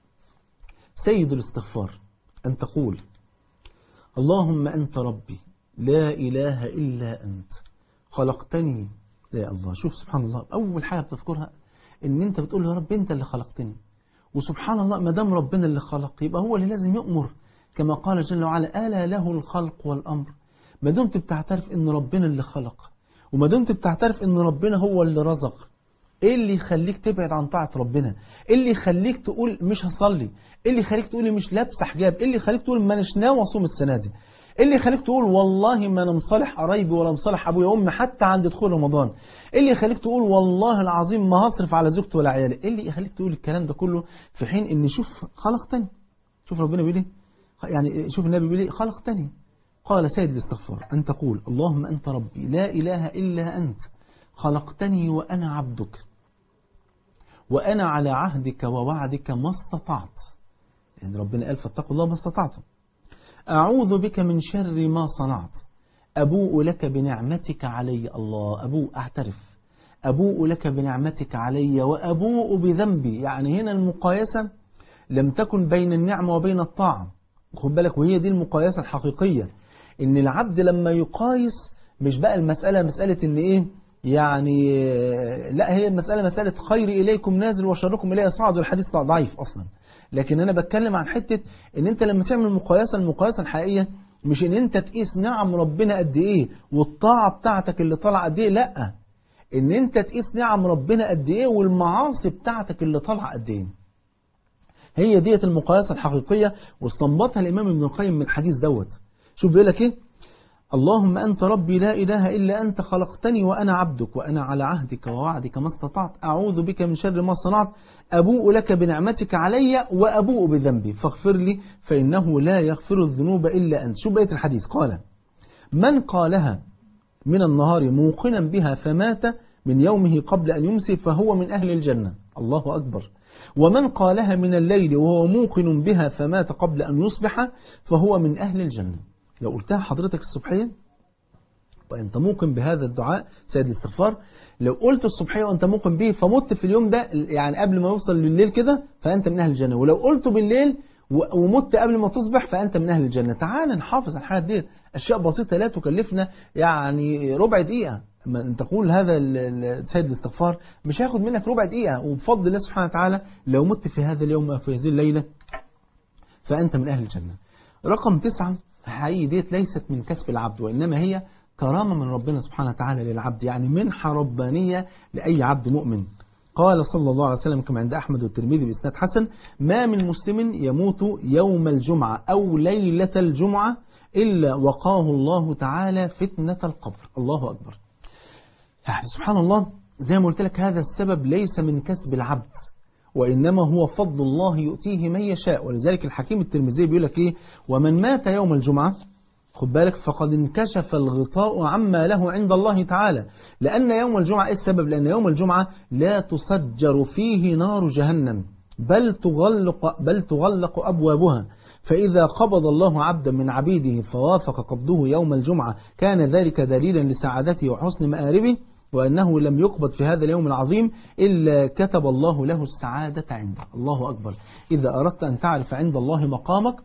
سيد الاستغفار أن تقول اللهم أنت ربي لا إله إلا أنت خلقتني يا الله شوف سبحان الله أول حاجة بتذكرها إن أنت بتقول له يا رب أنت اللي خلقتني وسبحان الله ما دام ربنا اللي خلق يبقى هو اللي لازم يأمر كما قال جل وعلا ألا له الخلق والأمر ما دمت بتعترف إن ربنا اللي خلق وما دمت بتعترف إن ربنا هو اللي رزق ايه اللي يخليك تبعد عن طاعة ربنا ايه اللي يخليك تقول مش هصلي ايه اللي يخليك تقول مش لابسه حجاب ايه اللي يخليك تقول ما اناش ناوي اصوم السنه دي ايه اللي يخليك تقول والله ما انا مصالح قرايبي ولا مصالح ابويا وامي حتى عند دخول رمضان ايه اللي يخليك تقول والله العظيم ما هصرف على زوجتي ولا عيالي ايه اللي يخليك تقول الكلام ده كله في حين ان شوف خلقتني شوف ربنا بيقول ايه يعني شوف النبي بيقول ايه خلقتني قال سيد الاستغفار ان تقول اللهم انت ربي لا اله الا انت خلقتني وانا عبدك وأنا على عهدك ووعدك ما استطعت لأن ربنا قال فاتقوا الله ما استطعتم أعوذ بك من شر ما صنعت أبوء لك بنعمتك علي الله أبوء أعترف أبوء لك بنعمتك علي وأبوء بذنبي يعني هنا المقايسة لم تكن بين النعمة وبين الطاعة خد بالك وهي دي المقايسة الحقيقية إن العبد لما يقايس مش بقى المسألة مسألة إن إيه يعني لا هي المسألة مسألة خير إليكم نازل وشركم إليه صعد والحديث ضعيف أصلا لكن أنا بتكلم عن حتة إن أنت لما تعمل مقايسة المقايسة الحقيقية مش إن أنت تقيس نعم ربنا قد إيه والطاعة بتاعتك اللي طالعة قد إيه لا إن أنت تقيس نعم ربنا قد إيه والمعاصي بتاعتك اللي طالعة قد إيه هي ديت المقايسة الحقيقية واستنبطها الإمام ابن القيم من الحديث دوت شوف بيقول لك إيه اللهم أنت ربي لا إله إلا أنت خلقتني وأنا عبدك وأنا على عهدك ووعدك ما استطعت أعوذ بك من شر ما صنعت أبوء لك بنعمتك علي وأبوء بذنبي فاغفر لي فإنه لا يغفر الذنوب إلا أنت شو بقية الحديث قال من قالها من النهار موقنا بها فمات من يومه قبل أن يمسي فهو من أهل الجنة الله أكبر ومن قالها من الليل وهو موقن بها فمات قبل أن يصبح فهو من أهل الجنة لو قلتها حضرتك الصبحية وأنت موقن بهذا الدعاء سيد الاستغفار لو قلت الصبحية وأنت موقن به فمت في اليوم ده يعني قبل ما يوصل لليل كده فأنت من أهل الجنة ولو قلته بالليل ومت قبل ما تصبح فأنت من أهل الجنة تعال نحافظ على الحاجات دي أشياء بسيطة لا تكلفنا يعني ربع دقيقة أن تقول هذا سيد الاستغفار مش هياخد منك ربع دقيقة وبفضل الله سبحانه وتعالى لو مت في هذا اليوم أو في هذه الليلة فأنت من أهل الجنة رقم تسعة حقيقي ديت ليست من كسب العبد وإنما هي كرامة من ربنا سبحانه وتعالى للعبد يعني منحة ربانية لأي عبد مؤمن قال صلى الله عليه وسلم كما عند أحمد والترمذي بإسناد حسن ما من مسلم يموت يوم الجمعة أو ليلة الجمعة إلا وقاه الله تعالى فتنة القبر الله أكبر يعني سبحان الله زي ما قلت لك هذا السبب ليس من كسب العبد وإنما هو فضل الله يؤتيه من يشاء ولذلك الحكيم الترمذي بيقول لك إيه ومن مات يوم الجمعة خد بالك فقد انكشف الغطاء عما له عند الله تعالى لأن يوم الجمعة إيه السبب لأن يوم الجمعة لا تسجر فيه نار جهنم بل تغلق, بل تغلق أبوابها فإذا قبض الله عبدا من عبيده فوافق قبضه يوم الجمعة كان ذلك دليلا لسعادته وحسن مآربه وأنه لم يقبض في هذا اليوم العظيم إلا كتب الله له السعادة عنده الله أكبر إذا أردت أن تعرف عند الله مقامك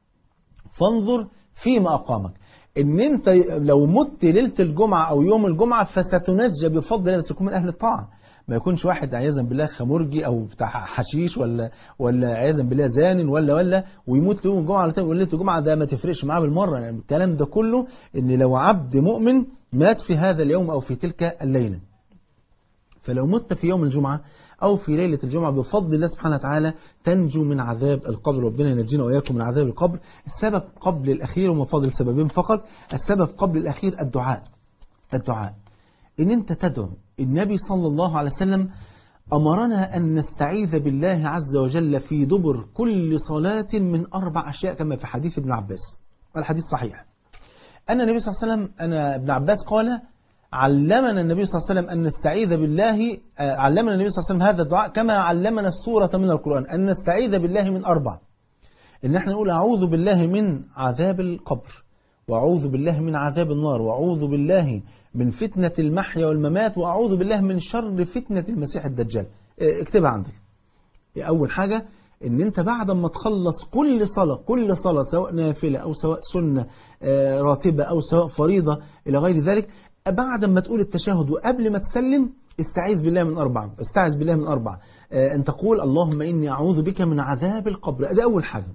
فانظر فيما أقامك إن أنت لو مت ليلة الجمعة أو يوم الجمعة فستنجى بفضل الله بس يكون من أهل الطاعة ما يكونش واحد عياذا بالله خمرجي او بتاع حشيش ولا ولا عياذا بالله زان ولا ولا ويموت يوم الجمعه ولا ليله الجمعه ده ما تفرقش معاه بالمره يعني الكلام ده كله ان لو عبد مؤمن مات في هذا اليوم او في تلك الليله فلو مت في يوم الجمعة أو في ليلة الجمعة بفضل الله سبحانه وتعالى تنجو من عذاب القبر ربنا ينجينا وإياكم من عذاب القبر السبب قبل الأخير وما فاضل سببين فقط السبب قبل الأخير الدعاء الدعاء إن أنت تدعو النبي صلى الله عليه وسلم أمرنا أن نستعيذ بالله عز وجل في دبر كل صلاة من أربع أشياء كما في حديث ابن عباس الحديث صحيح أن النبي صلى الله عليه وسلم أنا ابن عباس قال علمنا النبي صلى الله عليه وسلم أن نستعيذ بالله علمنا النبي صلى الله عليه وسلم هذا الدعاء كما علمنا السورة من القرآن أن نستعيذ بالله من أربع إن احنا نقول أعوذ بالله من عذاب القبر وأعوذ بالله من عذاب النار وأعوذ بالله من فتنة المحيا والممات وأعوذ بالله من شر فتنة المسيح الدجال اكتبها عندك أول حاجة ان انت بعد ما تخلص كل صلاة كل صلاة سواء نافلة او سواء سنة راتبة او سواء فريضة الى غير ذلك بعد ما تقول التشهد وقبل ما تسلم استعيذ بالله من أربعة استعيذ بالله من أربعة أن تقول اللهم إني أعوذ بك من عذاب القبر أدي أول حاجة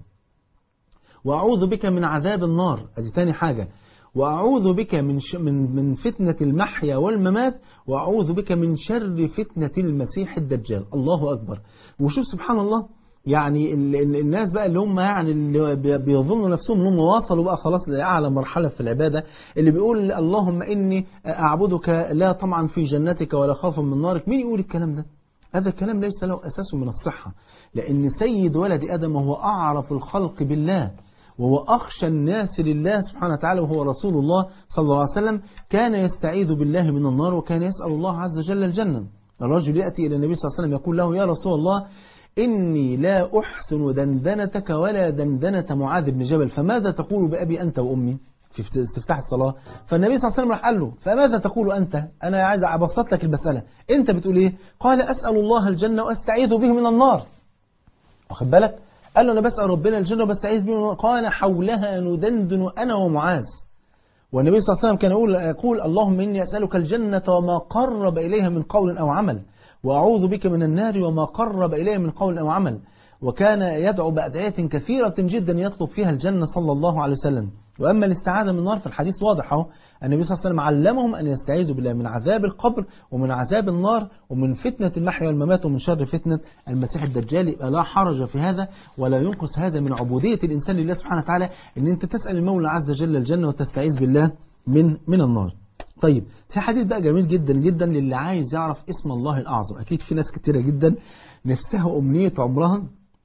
وأعوذ بك من عذاب النار أدي تاني حاجة وأعوذ بك من ش... من من فتنة المحيا والممات وأعوذ بك من شر فتنة المسيح الدجال الله أكبر وشوف سبحان الله يعني ال... ال... الناس بقى اللي هم يعني اللي بي- بيظنوا نفسهم انهم وصلوا بقى خلاص لأعلى مرحلة في العبادة اللي بيقول اللهم إني أعبدك لا طمعا في جنتك ولا خوفا من نارك مين يقول الكلام ده هذا الكلام ليس له أساس من الصحة لأن سيد ولد آدم هو أعرف الخلق بالله وهو أخشى الناس لله سبحانه وتعالى وهو رسول الله صلى الله عليه وسلم كان يستعيذ بالله من النار وكان يسأل الله عز وجل الجنة الرجل يأتي إلى النبي صلى الله عليه وسلم يقول له يا رسول الله إني لا أحسن دندنتك ولا دندنة معاذ بن جبل فماذا تقول بأبي أنت وأمي في استفتاح الصلاة فالنبي صلى الله عليه وسلم راح قال له فماذا تقول أنت أنا عايز أبسط لك المسألة أنت بتقول إيه قال أسأل الله الجنة وأستعيذ به من النار واخد بالك قال له أنا بسأل ربنا الجنة وبستعيذ به من النار قال حولها ندندن أنا ومعاذ والنبي صلى الله عليه وسلم كان يقول, يقول اللهم إني أسألك الجنة وما قرب إليها من قول أو عمل وأعوذ بك من النار وما قرب إليها من قول أو عمل وكان يدعو بأدعية كثيرة جدا يطلب فيها الجنة صلى الله عليه وسلم وأما الاستعاذة من النار فالحديث واضح اهو النبي صلى الله عليه وسلم علمهم أن يستعيذوا بالله من عذاب القبر ومن عذاب النار ومن فتنة المحيا والممات ومن شر فتنة المسيح الدجال يبقى لا حرج في هذا ولا ينقص هذا من عبودية الإنسان لله سبحانه وتعالى أن أنت تسأل المولى عز وجل الجنة وتستعيذ بالله من من النار طيب في حديث بقى جميل جدا جدا للي عايز يعرف اسم الله الأعظم أكيد في ناس كتيرة جدا نفسها أمنية عمرها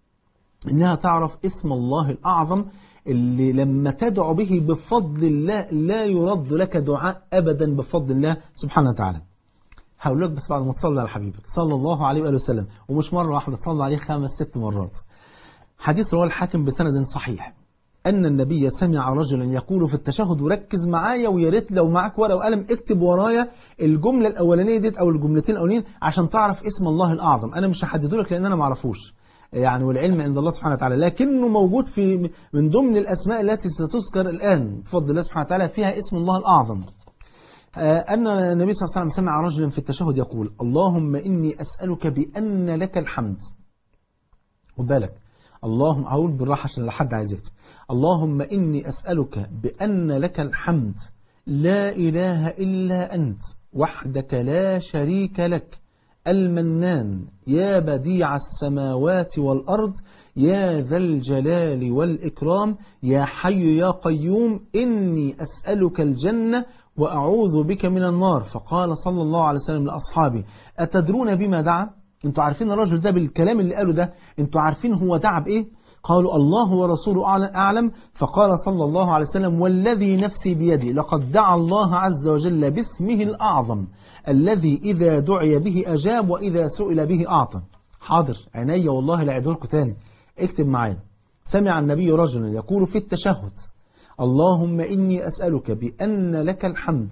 إنها تعرف اسم الله الأعظم اللي لما تدعو به بفضل الله لا يرد لك دعاء أبدا بفضل الله سبحانه وتعالى هقول لك بس بعد ما تصلي على حبيبك صلى الله عليه وآله وسلم ومش مرة واحدة تصلي عليه خمس ست مرات حديث رواه الحاكم بسند صحيح أن النبي سمع رجلا يقول في التشهد وركز معايا ويا ريت لو معاك ورقة وقلم اكتب ورايا الجملة الأولانية ديت أو الجملتين الأولانيين عشان تعرف اسم الله الأعظم أنا مش هحدده لك لأن أنا ما اعرفوش يعني والعلم عند الله سبحانه وتعالى لكنه موجود في من ضمن الأسماء التي ستذكر الآن بفضل الله سبحانه وتعالى فيها اسم الله الأعظم آه، أن النبي صلى الله عليه وسلم سمع رجلا في التشهد يقول اللهم إني أسألك بأن لك الحمد خد بالك اللهم هقول بالراحة عشان لو حد عايز يكتب اللهم إني أسألك بأن لك الحمد لا إله إلا أنت وحدك لا شريك لك المنان يا بديع السماوات والأرض يا ذا الجلال والإكرام يا حي يا قيوم إني أسألك الجنة وأعوذ بك من النار فقال صلى الله عليه وسلم لأصحابه أتدرون بما دعا انتوا عارفين الرجل ده بالكلام اللي قاله ده انتوا عارفين هو دعا بإيه قالوا الله ورسوله أعلم- أعلم فقال صلى الله عليه وسلم والذي نفسي بيدي لقد دعا الله عز وجل باسمه الأعظم الذي إذا دعي به أجاب وإذا سئل به أعطى حاضر عيني والله لا لكم تاني اكتب معايا سمع النبي رجلا يقول في التشهد اللهم إني أسألك بأن لك الحمد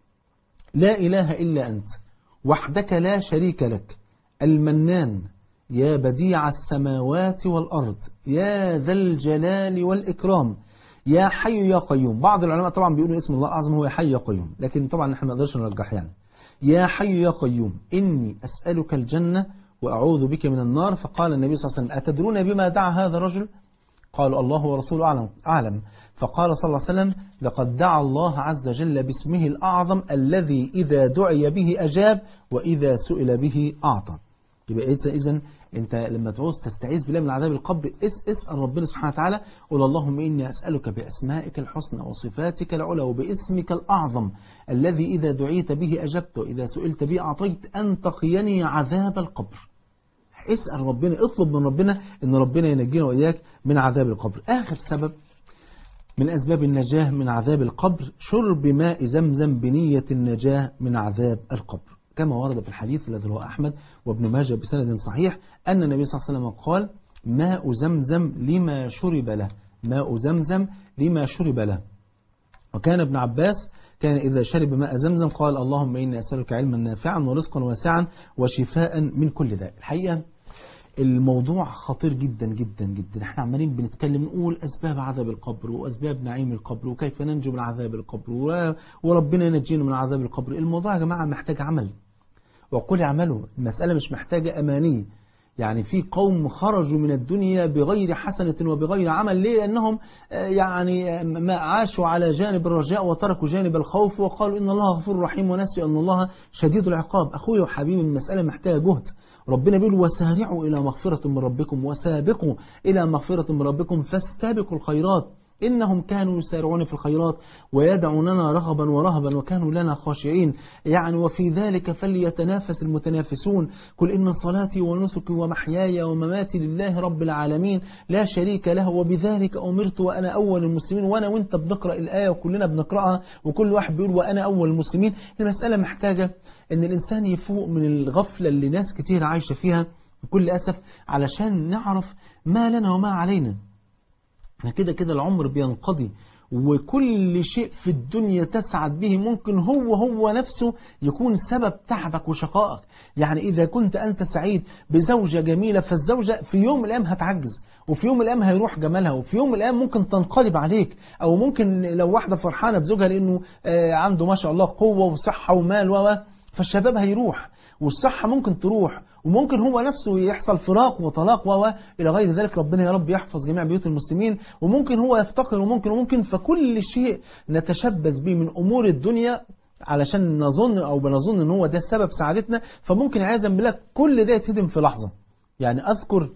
لا إله إلا أنت وحدك لا شريك لك المنان يا بديع السماوات والأرض يا ذا الجلال والإكرام يا حي يا قيوم بعض العلماء طبعا بيقولوا اسم الله الأعظم هو يا حي يا قيوم لكن طبعا احنا ما نقدرش نرجح يعني يا حي يا قيوم إني أسألك الجنة وأعوذ بك من النار فقال النبي صلى الله عليه وسلم أتدرون بما دعا هذا الرجل قالوا الله ورسوله أعلم, أعلم فقال صلى الله عليه وسلم لقد دعا الله عز وجل باسمه الأعظم الذي إذا دعي به أجاب وإذا سئل به أعطى يبقى إذا أنت لما تعوز تستعيذ بالله من عذاب القبر اس اسأل ربنا سبحانه وتعالى قل اللهم إني أسألك بأسمائك الحسنى وصفاتك العلى وباسمك الأعظم الذي إذا دعيت به أجبت وإذا سئلت به أعطيت أن تقيني عذاب القبر اسأل ربنا اطلب من ربنا ان ربنا ينجينا وإياك من عذاب القبر آخر سبب من أسباب النجاة من عذاب القبر شرب ماء زمزم بنية النجاة من عذاب القبر كما ورد في الحديث الذي هو أحمد وابن ماجه بسند صحيح أن النبي صلى الله عليه وسلم قال ماء زمزم لما شرب له ماء زمزم لما شرب له وكان ابن عباس كان إذا شرب ماء زمزم قال اللهم إني أسألك علما نافعا ورزقا واسعا وشفاء من كل داء الحقيقة الموضوع خطير جدا جدا جدا احنا عمالين بنتكلم نقول أسباب عذاب القبر وأسباب نعيم القبر وكيف ننجو من عذاب القبر و- وربنا ينجينا من عذاب القبر الموضوع يا جماعة محتاج عمل وقل اعملوا المسألة مش محتاجة أماني يعني في قوم خرجوا من الدنيا بغير حسنة وبغير عمل ليه لأنهم آه، يعني ما عاشوا على جانب الرجاء وتركوا جانب الخوف وقالوا إن الله غفور رحيم ونسوا أن الله شديد العقاب أخوي وحبيبي المسألة محتاجة جهد ربنا بيقول وسارعوا إلى مغفرة من ربكم وسابقوا إلى مغفرة من ربكم فاستبقوا الخيرات إنهم كانوا يسارعون في الخيرات ويدعوننا رغبا ورهبا وكانوا لنا خاشعين يعني وفي ذلك فليتنافس المتنافسون قل إن صلاتي ونسكي ومحياي ومماتي لله رب العالمين لا شريك له وبذلك أمرت وأنا أول المسلمين وأنا وأنت بنقرأ الآية وكلنا بنقرأها وكل واحد بيقول وأنا أول المسلمين المسألة محتاجة أن الإنسان يفوق من الغفلة اللي ناس كتير عايشة فيها بكل أسف علشان نعرف ما لنا وما علينا احنا كده كده العمر بينقضي وكل شيء في الدنيا تسعد به ممكن هو هو نفسه يكون سبب تعبك وشقائك يعني إذا كنت أنت سعيد بزوجة جميلة فالزوجة في يوم من الأيام هتعجز وفي يوم من الأيام هيروح جمالها وفي يوم من الأيام ممكن تنقلب عليك أو ممكن لو واحدة فرحانة بزوجها لأنه آه، عنده ما شاء الله قوة وصحة ومال و فالشباب هيروح والصحة ممكن تروح وممكن هو نفسه يحصل فراق وطلاق و إلى غير ذلك ربنا يا رب يحفظ جميع بيوت المسلمين وممكن هو يفتقر وممكن وممكن فكل شيء نتشبث به من أمور الدنيا علشان نظن أو بنظن أن هو ده سبب سعادتنا فممكن عياذا بالله كل ده يتهدم في لحظة يعني أذكر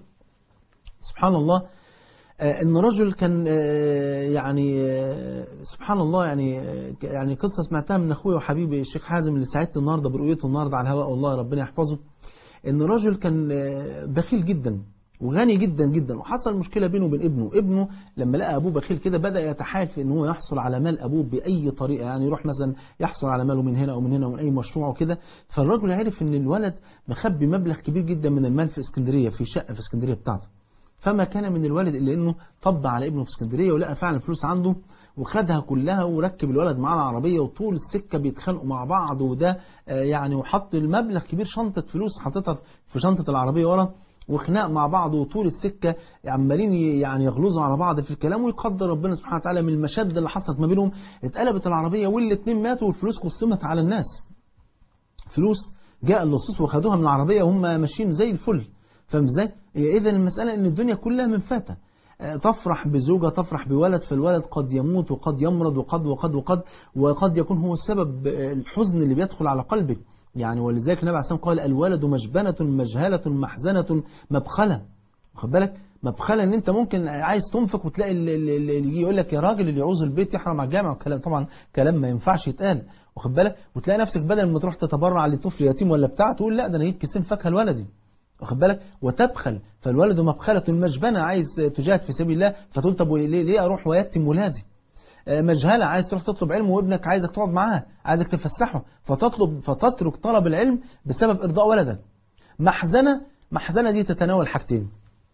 سبحان الله آه، ان رجل كان آه، يعني آه، سبحان الله يعني آه، يعني قصه سمعتها من اخويا وحبيبي الشيخ حازم اللي سعدت النهارده برؤيته النهارده على الهواء والله ربنا يحفظه ان رجل كان آه، بخيل جدا وغني جدا جدا وحصل مشكله بينه وبين ابنه ابنه لما لقى ابوه بخيل كده بدا يتحايل في ان هو يحصل على مال ابوه باي طريقه يعني يروح مثلا يحصل على ماله من هنا او من هنا ومن اي مشروع وكده فالرجل عرف ان الولد مخبي مبلغ كبير جدا من المال في اسكندريه في شقه في اسكندريه بتاعته فما كان من الوالد إلا أنه طب على ابنه في اسكندرية ولقى فعلا فلوس عنده وخدها كلها وركب الولد معاه العربية وطول السكة بيتخانقوا مع بعض وده آه، يعني وحط المبلغ كبير شنطة فلوس حاططها في شنطة العربية ورا وخناق مع بعض وطول السكة عمالين ي- يعني يغلظوا على بعض في الكلام ويقدر ربنا سبحانه وتعالى من المشادة اللي حصلت ما بينهم اتقلبت العربية والاتنين ماتوا والفلوس قسمت على الناس فلوس جاء اللصوص وخدوها من العربية وهم ماشيين زي الفل فاهم ازاي؟ اذا المساله ان الدنيا كلها منفاته آه، تفرح بزوجة تفرح بولد فالولد قد يموت وقد يمرض وقد وقد وقد وقد يكون هو السبب آه، الحزن اللي بيدخل على قلبك يعني ولذلك النبي عليه الصلاة والسلام قال الولد مجبنة مجهلة محزنة مبخلة واخد بالك مبخلة ان انت ممكن عايز تنفق وتلاقي اللي اللي- اللي يجي يقول لك يا راجل اللي يعوز البيت يحرم على الجامع وكلام طبعا كلام ما ينفعش يتقال واخد بالك وتلاقي نفسك بدل ما تروح تتبرع لطفل يتيم ولا بتاع تقول لا ده انا اجيب كيسين فاكهه لولدي واخد بالك وتبخل فالولد مبخلة مجبنة عايز تجاهد في سبيل الله فتقول طب ليه, ليه اروح ويتم ولادي آه، مجهلة عايز تروح تطلب علم وابنك عايزك تقعد معاه عايزك تفسحه فتطلب فتترك طلب العلم بسبب ارضاء ولدك محزنة محزنة دي تتناول حاجتين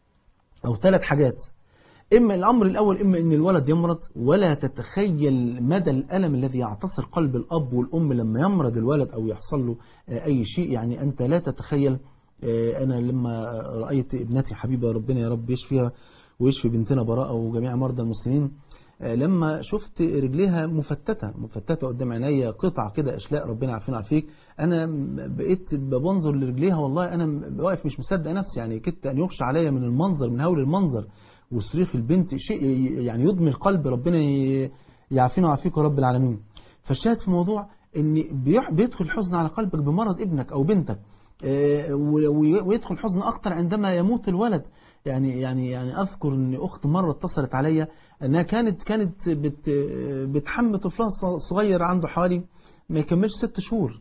أو ثلاث حاجات إما الأمر الأول إما إن الولد يمرض ولا تتخيل مدى الألم الذي يعتصر قلب الأب والأم لما يمرض الولد أو يحصل له آه، أي شيء يعني أنت لا تتخيل آه، أنا لما رأيت ابنتي حبيبة ربنا يا رب يشفيها ويشفي بنتنا براءة وجميع مرضى المسلمين آه، لما شفت رجليها مفتتة مفتتة قدام عينيا قطع كده أشلاء ربنا عارفين عافيك أنا م- بقيت بنظر لرجليها والله أنا م- واقف مش مصدق نفسي يعني كدت أن يخشى عليا من المنظر من هول المنظر وصريخ البنت شيء ي- يعني يضمي القلب ربنا ي- يعافينا ويعافيك يا رب العالمين فالشاهد في موضوع ان بيح- بيدخل الحزن على قلبك بمرض ابنك او بنتك آه، و- وي- ويدخل حزن اكتر عندما يموت الولد يعني يعني يعني اذكر ان اخت مره اتصلت عليا انها كانت كانت بت بتحمي طفلها الص- صغير عنده حوالي ما يكملش ست شهور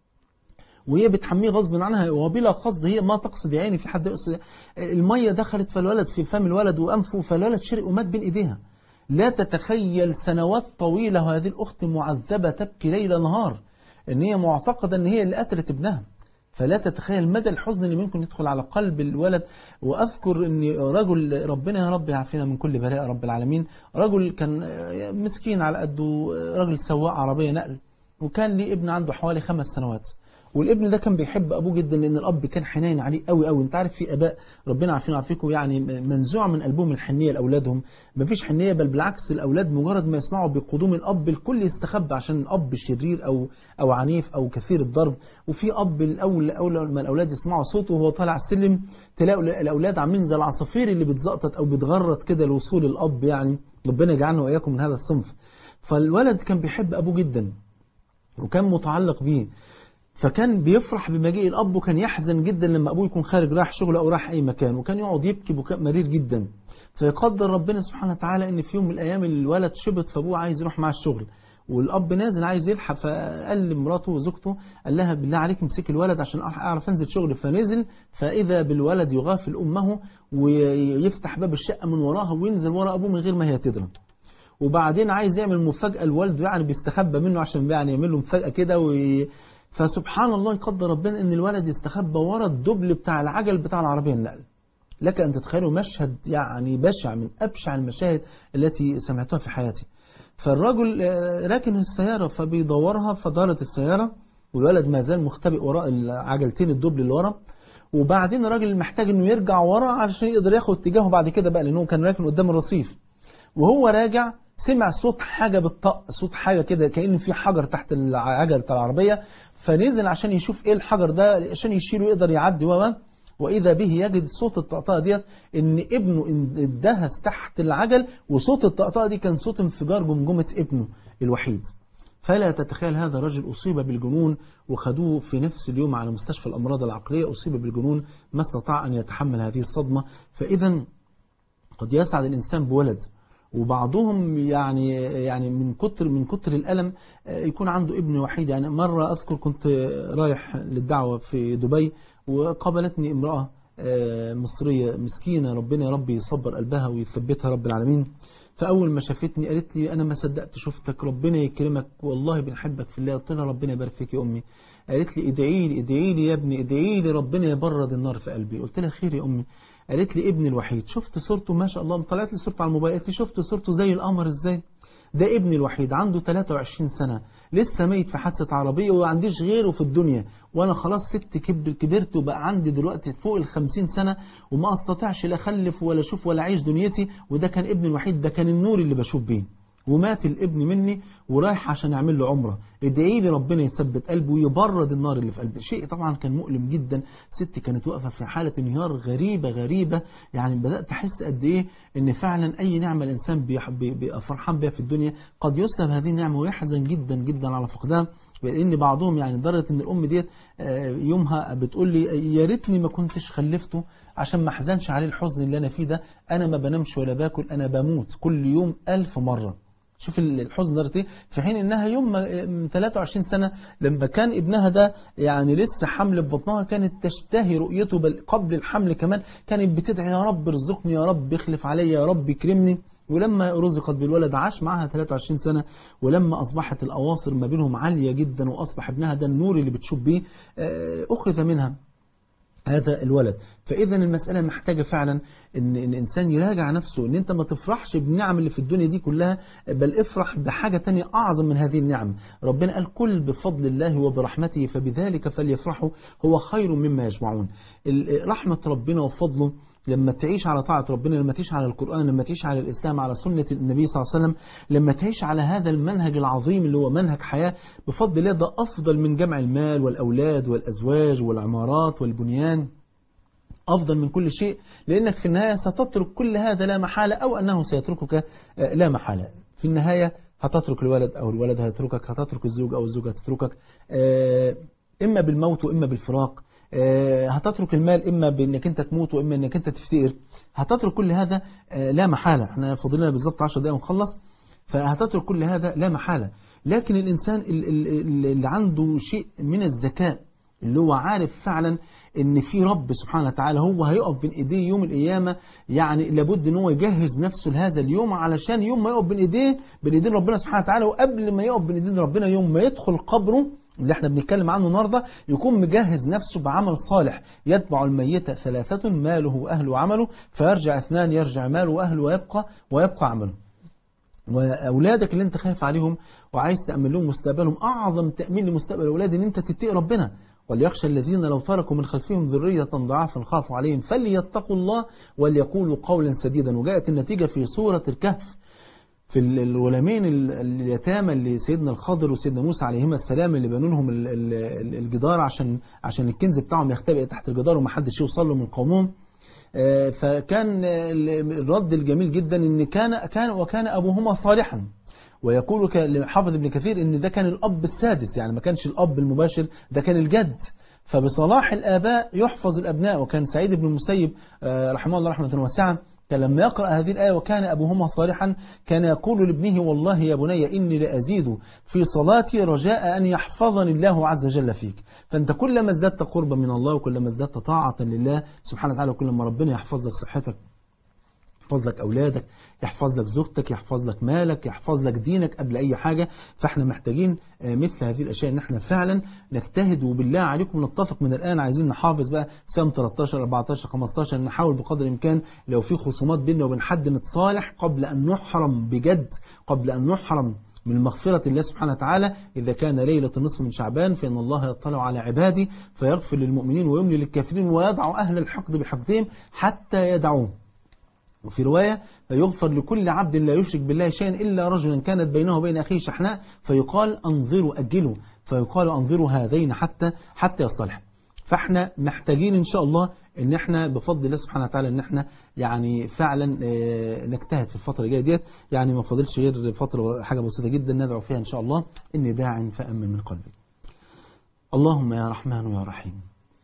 وهي بتحميه غصب عنها وبلا قصد هي ما تقصد يعني في حد يقصد الميه دخلت فالولد في فم الولد وانفه فالولد شرق ومات بين ايديها لا تتخيل سنوات طويله وهذه الاخت معذبه تبكي ليل نهار ان هي معتقده ان هي اللي قتلت ابنها فلا تتخيل مدى الحزن اللي ممكن يدخل على قلب الولد واذكر ان رجل ربنا يا رب يعافينا من كل بلاء رب العالمين رجل كان مسكين على قده رجل سواق عربيه نقل وكان ليه ابن عنده حوالي خمس سنوات والابن ده كان بيحب ابوه جدا لان الاب كان حنين عليه قوي قوي انت عارف في اباء ربنا عارفين وعارفيكم يعني منزوع من قلبهم الحنيه لاولادهم مفيش حنيه بل بالعكس الاولاد مجرد ما يسمعوا بقدوم الاب الكل يستخبى عشان الاب شرير او او عنيف او كثير الضرب وفي اب الاول اول ما الاولاد يسمعوا صوته وهو طالع السلم تلاقوا الاولاد عاملين زي العصافير اللي بتزقطط او بتغرد كده لوصول الاب يعني ربنا يجعلنا واياكم من هذا الصنف فالولد كان بيحب ابوه جدا وكان متعلق بيه فكان بيفرح بمجيء الاب وكان يحزن جدا لما ابوه يكون خارج رايح شغل او رايح اي مكان وكان يقعد يبكي بكاء مرير جدا فيقدر ربنا سبحانه وتعالى ان في يوم من الايام الولد شبط فابوه عايز يروح معاه الشغل والاب نازل عايز يلحق فقال لمراته وزوجته قال لها بالله عليك امسكي الولد عشان اعرف انزل شغل فنزل فاذا بالولد يغافل امه ويفتح باب الشقه من وراها وينزل ورا ابوه من غير ما هي تدرك وبعدين عايز يعمل مفاجاه لوالده يعني بيستخبى منه عشان يعني يعمل له مفاجاه كده وي... فسبحان الله يقدر ربنا ان الولد يستخبى ورا الدبل بتاع العجل بتاع العربيه النقل لك ان تتخيلوا مشهد يعني بشع من ابشع المشاهد التي سمعتها في حياتي فالرجل راكن السياره فبيدورها فدارت السياره والولد ما زال مختبئ وراء العجلتين الدبل اللي ورا وبعدين الراجل محتاج انه يرجع ورا علشان يقدر ياخد اتجاهه بعد كده بقى لانه كان راكن قدام الرصيف وهو راجع سمع صوت حاجة بالطق صوت حاجة كده كأن في حجر تحت العجل بتاع العربية فنزل عشان يشوف ايه الحجر ده عشان يشيله يقدر يعدي و وإذا به يجد صوت الطقطقة ديت إن ابنه اندهس تحت العجل وصوت الطقطقة دي كان صوت انفجار جمجمة ابنه الوحيد فلا تتخيل هذا الرجل أصيب بالجنون وخدوه في نفس اليوم على مستشفى الأمراض العقلية أصيب بالجنون ما استطاع أن يتحمل هذه الصدمة فإذا قد يسعد الإنسان بولد وبعضهم يعني يعني من كتر من كتر الألم يكون عنده ابن وحيد يعني مرة أذكر كنت رايح للدعوة في دبي وقابلتني امرأة مصرية مسكينة ربنا يا رب يصبر قلبها ويثبتها رب العالمين فأول ما شافتني قالت لي أنا ما صدقت شفتك ربنا يكرمك والله بنحبك في الله قلت لها ربنا يبارك فيك يا أمي قالت لي ادعي لي ادعي لي يا ابني ادعي لي ربنا يبرد النار في قلبي قلت لها خير يا أمي قالت لي ابني الوحيد شفت صورته ما شاء الله طلعت لي صورته على الموبايل قالت لي شفت صورته زي القمر ازاي ده ابني الوحيد عنده 23 سنة لسه ميت في حادثة عربية وما عنديش غيره في الدنيا وانا خلاص ست كبر كبرت وبقى عندي دلوقتي فوق ال 50 سنة وما استطيعش لا اخلف ولا اشوف ولا اعيش دنيتي وده كان ابني الوحيد ده كان النور اللي بشوف بيه ومات الابن مني ورايح عشان اعمل له عمره ادعي لي ربنا يثبت قلبه ويبرد النار اللي في قلبي شيء طبعا كان مؤلم جدا ست كانت واقفه في حاله انهيار غريبه غريبه يعني بدات احس قد ايه ان فعلا اي نعمه الانسان بيح- بي- بيبقى فرحان بيها في الدنيا قد يسلب هذه النعمه ويحزن جدا جدا على فقدها لان بعضهم يعني لدرجه ان الام ديت آه، يومها بتقول لي يا ريتني ما كنتش خلفته عشان ما احزنش عليه الحزن اللي انا فيه ده انا ما بنامش ولا باكل انا بموت كل يوم ألف مره شوف ال- الحزن درجة ايه في حين انها يوم ما- من 23 سنة لما كان ابنها ده يعني لسه حمل في بطنها كانت تشتهي رؤيته بل قبل الحمل كمان كانت بتدعي يا رب ارزقني يا رب اخلف عليا يا رب اكرمني ولما رزقت بالولد عاش معها 23 سنة ولما أصبحت الأواصر ما بينهم عالية جدا وأصبح ابنها ده النور اللي بتشوف بيه آه، أخذ منها هذا الولد فإذا المسألة محتاجة فعلا إن إن الإنسان يراجع نفسه إن أنت ما تفرحش بالنعم اللي في الدنيا دي كلها بل افرح بحاجة تانية أعظم من هذه النعم ربنا قال كل بفضل الله وبرحمته فبذلك فليفرحوا هو خير مما يجمعون ال- رحمة ربنا وفضله لما تعيش على طاعة ربنا لما تعيش على القرآن لما تعيش على الإسلام على سنة النبي صلى الله عليه وسلم لما تعيش على هذا المنهج العظيم اللي هو منهج حياة بفضل الله ده أفضل من جمع المال والأولاد والأزواج والعمارات والبنيان أفضل من كل شيء لأنك في النهاية ستترك كل هذا لا محالة أو أنه سيتركك آه، لا محالة في النهاية هتترك الولد أو الولد هيتركك هتترك الزوج أو الزوجة هتتركك آه، إما بالموت وإما بالفراق آه، هتترك المال إما بأنك أنت تموت وإما أنك أنت تفتقر هتترك كل هذا آه، لا محالة احنا فاضلنا بالظبط 10 دقايق ونخلص فهتترك كل هذا لا محالة لكن الإنسان ال- ال- ال- اللي عنده شيء من الذكاء اللي هو عارف فعلا ان في رب سبحانه وتعالى هو هيقف بين ايديه يوم القيامه يعني لابد ان هو يجهز نفسه لهذا اليوم علشان يوم ما يقف بين ايديه بين ايدين ربنا سبحانه وتعالى وقبل ما يقف بين ايدين ربنا يوم ما يدخل قبره اللي احنا بنتكلم عنه النهارده يكون مجهز نفسه بعمل صالح يتبع الميت ثلاثة ماله وأهله وعمله فيرجع اثنان يرجع ماله وأهله ويبقى ويبقى عمله واولادك اللي انت خايف عليهم وعايز تامن لهم مستقبلهم اعظم تامين لمستقبل الاولاد ان انت تتقي ربنا وليخشى الذين لو تركوا من خلفهم ذرية ضعافا خافوا عليهم فليتقوا الله وليقولوا قولا سديدا وجاءت النتيجة في سورة الكهف في ال- الغلامين ال- اليتامى اللي سيدنا الخضر وسيدنا موسى عليهما السلام اللي بنوا لهم ال- ال- الجدار عشان عشان الكنز بتاعهم يختبئ تحت الجدار ومحدش يوصل له من قومهم آه، فكان ال- الرد الجميل جدا ان كان كان وكان ابوهما صالحا ويقول ك- حافظ ابن كثير ان ده كان الاب السادس يعني ما كانش الاب المباشر ده كان الجد فبصلاح الاباء يحفظ الابناء وكان سعيد بن المسيب آه، رحمه الله رحمه واسعه كان لما يقرأ هذه الآية وكان أبوهما صالحا كان يقول لابنه والله يا بني إني لأزيد في صلاتي رجاء أن يحفظني الله عز وجل فيك فأنت كلما ازددت قربا من الله وكلما ازددت طاعة لله سبحانه وتعالى وكلما ربنا يحفظ لك صحتك يحفظ لك أولادك يحفظ لك زوجتك يحفظ لك مالك يحفظ لك دينك قبل أي حاجة فإحنا محتاجين آه، مثل هذه الأشياء إن إحنا فعلا نجتهد وبالله عليكم نتفق من الآن عايزين نحافظ بقى سام 13 14 15 نحاول بقدر الإمكان لو في خصومات بيننا وبين حد نتصالح قبل أن نحرم بجد قبل أن نحرم من مغفرة الله سبحانه وتعالى إذا كان ليلة النصف من شعبان فإن الله يطلع على عباده فيغفر للمؤمنين ويملي للكافرين ويضع أهل الحقد بحقدهم حتى يدعوه وفي رواية فيغفر لكل عبد لا يشرك بالله شيئا إلا رجلا كانت بينه وبين أخيه شحناء فيقال أنظروا أجلوا فيقال أنظروا هذين حتى حتى يصطلح فاحنا محتاجين إن شاء الله إن احنا بفضل الله سبحانه وتعالى إن احنا يعني فعلا آه، نجتهد في الفترة الجاية ديت يعني ما فاضلش غير فترة حاجة بسيطة جدا ندعو فيها إن شاء الله إني داع فأمن من قلبي اللهم يا رحمن يا رحيم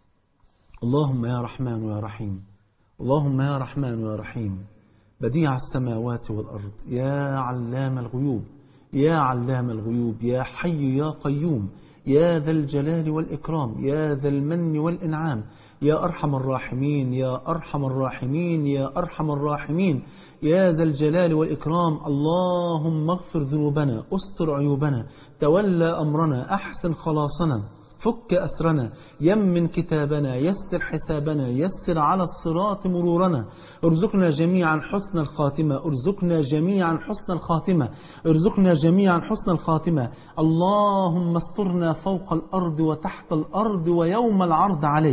اللهم يا رحمن يا رحيم اللهم يا رحمن يا رحيم بديع السماوات والأرض يا علام الغيوب يا علام الغيوب يا حي يا قيوم يا ذا الجلال والإكرام يا ذا المن والإنعام يا أرحم الراحمين يا أرحم الراحمين يا أرحم الراحمين يا ذا الجلال والإكرام اللهم اغفر ذنوبنا استر عيوبنا تولى أمرنا أحسن خلاصنا فك أسرنا يمن كتابنا يسر حسابنا يسر على الصراط مرورنا ارزقنا جميعا حسن الخاتمة ارزقنا جميعا حسن الخاتمة ارزقنا جميعا حسن الخاتمة اللهم استرنا فوق الأرض وتحت الأرض ويوم العرض عليك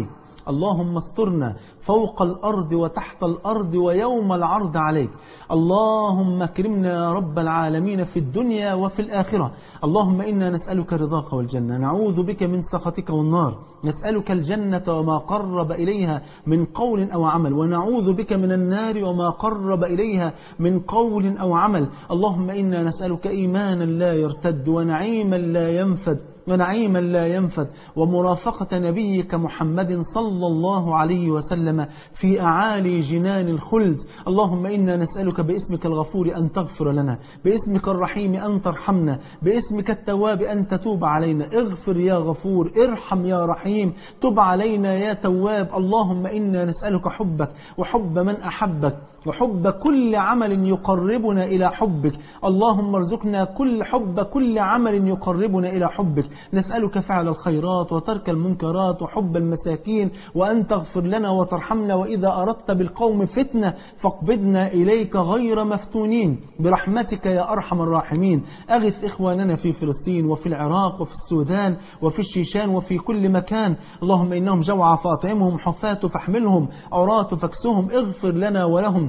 اللهم استرنا فوق الأرض وتحت الأرض ويوم العرض عليك اللهم اكرمنا يا رب العالمين في الدنيا وفي الآخرة اللهم إنا نسألك رضاك والجنة نعوذ بك من سخطك والنار نسألك الجنة وما قرب إليها من قول أو عمل ونعوذ بك من النار وما قرب إليها من قول أو عمل اللهم إنا نسألك إيمانا لا يرتد ونعيما لا ينفد ونعيما لا ينفد ومرافقة نبيك محمد صلى الله عليه وسلم في أعالي جنان الخلد اللهم إنا نسألك باسمك الغفور أن تغفر لنا باسمك الرحيم أن ترحمنا باسمك التواب أن تتوب علينا اغفر يا غفور ارحم يا رحيم تب علينا يا تواب اللهم إنا نسألك حبك وحب من أحبك وحب كل عمل يقربنا إلى حبك اللهم ارزقنا كل حب كل عمل يقربنا إلى حبك نسألك فعل الخيرات وترك المنكرات وحب المساكين وأن تغفر لنا وترحمنا وإذا أردت بالقوم فتنة فاقبضنا إليك غير مفتونين برحمتك يا أرحم الراحمين أغث إخواننا في فلسطين وفي العراق وفي السودان وفي الشيشان وفي كل مكان اللهم إنهم جوع فاطعمهم حفاة فاحملهم عراة فاكسهم اغفر لنا ولهم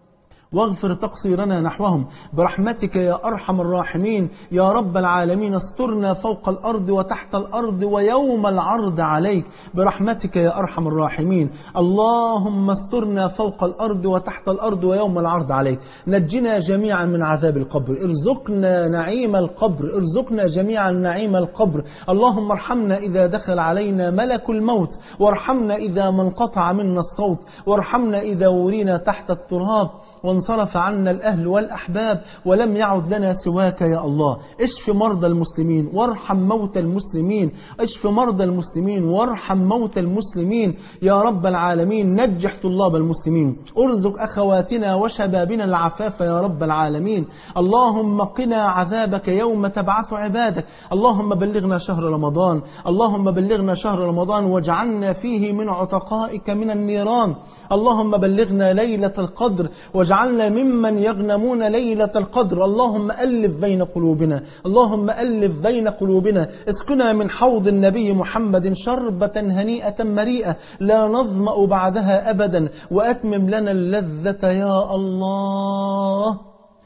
واغفر تقصيرنا نحوهم برحمتك يا أرحم الراحمين يا رب العالمين استرنا فوق الأرض وتحت الأرض ويوم العرض عليك برحمتك يا أرحم الراحمين اللهم استرنا فوق الأرض وتحت الأرض ويوم العرض عليك نجنا جميعا من عذاب القبر ارزقنا نعيم القبر ارزقنا جميعا نعيم القبر اللهم ارحمنا إذا دخل علينا ملك الموت وارحمنا إذا ما انقطع منا الصوت وارحمنا إذا ورينا تحت التراب وانصرف عنا الأهل والأحباب ولم يعد لنا سواك يا الله اشف مرضى المسلمين وارحم موتى المسلمين اشف مرضى المسلمين وارحم موتى المسلمين يا رب العالمين نجح طلاب المسلمين ارزق أخواتنا وشبابنا العفاف يا رب العالمين اللهم قنا عذابك يوم تبعث عبادك اللهم بلغنا شهر رمضان اللهم بلغنا شهر رمضان واجعلنا فيه من عتقائك من النيران اللهم بلغنا ليلة القدر واجعلنا ممن يغنمون ليلة القدر اللهم ألف بين قلوبنا اللهم ألف بين قلوبنا اسكنا من حوض النبي محمد شربة هنيئة مريئة لا نظمأ بعدها أبدا وأتمم لنا اللذة يا الله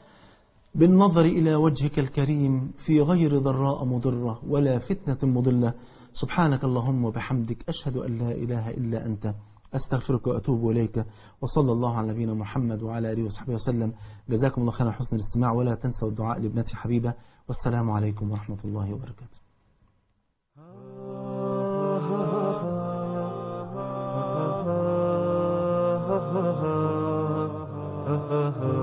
بالنظر إلى وجهك الكريم في غير ضراء مضرة ولا فتنة مضلة سبحانك اللهم وبحمدك أشهد أن لا إله إلا أنت أستغفرك وأتوب إليك وصلى الله على نبينا محمد وعلى آله وصحبه وسلم جزاكم الله خيرا حسن الاستماع ولا تنسوا الدعاء لابنتي حبيبة والسلام عليكم ورحمة الله وبركاته ha ha ha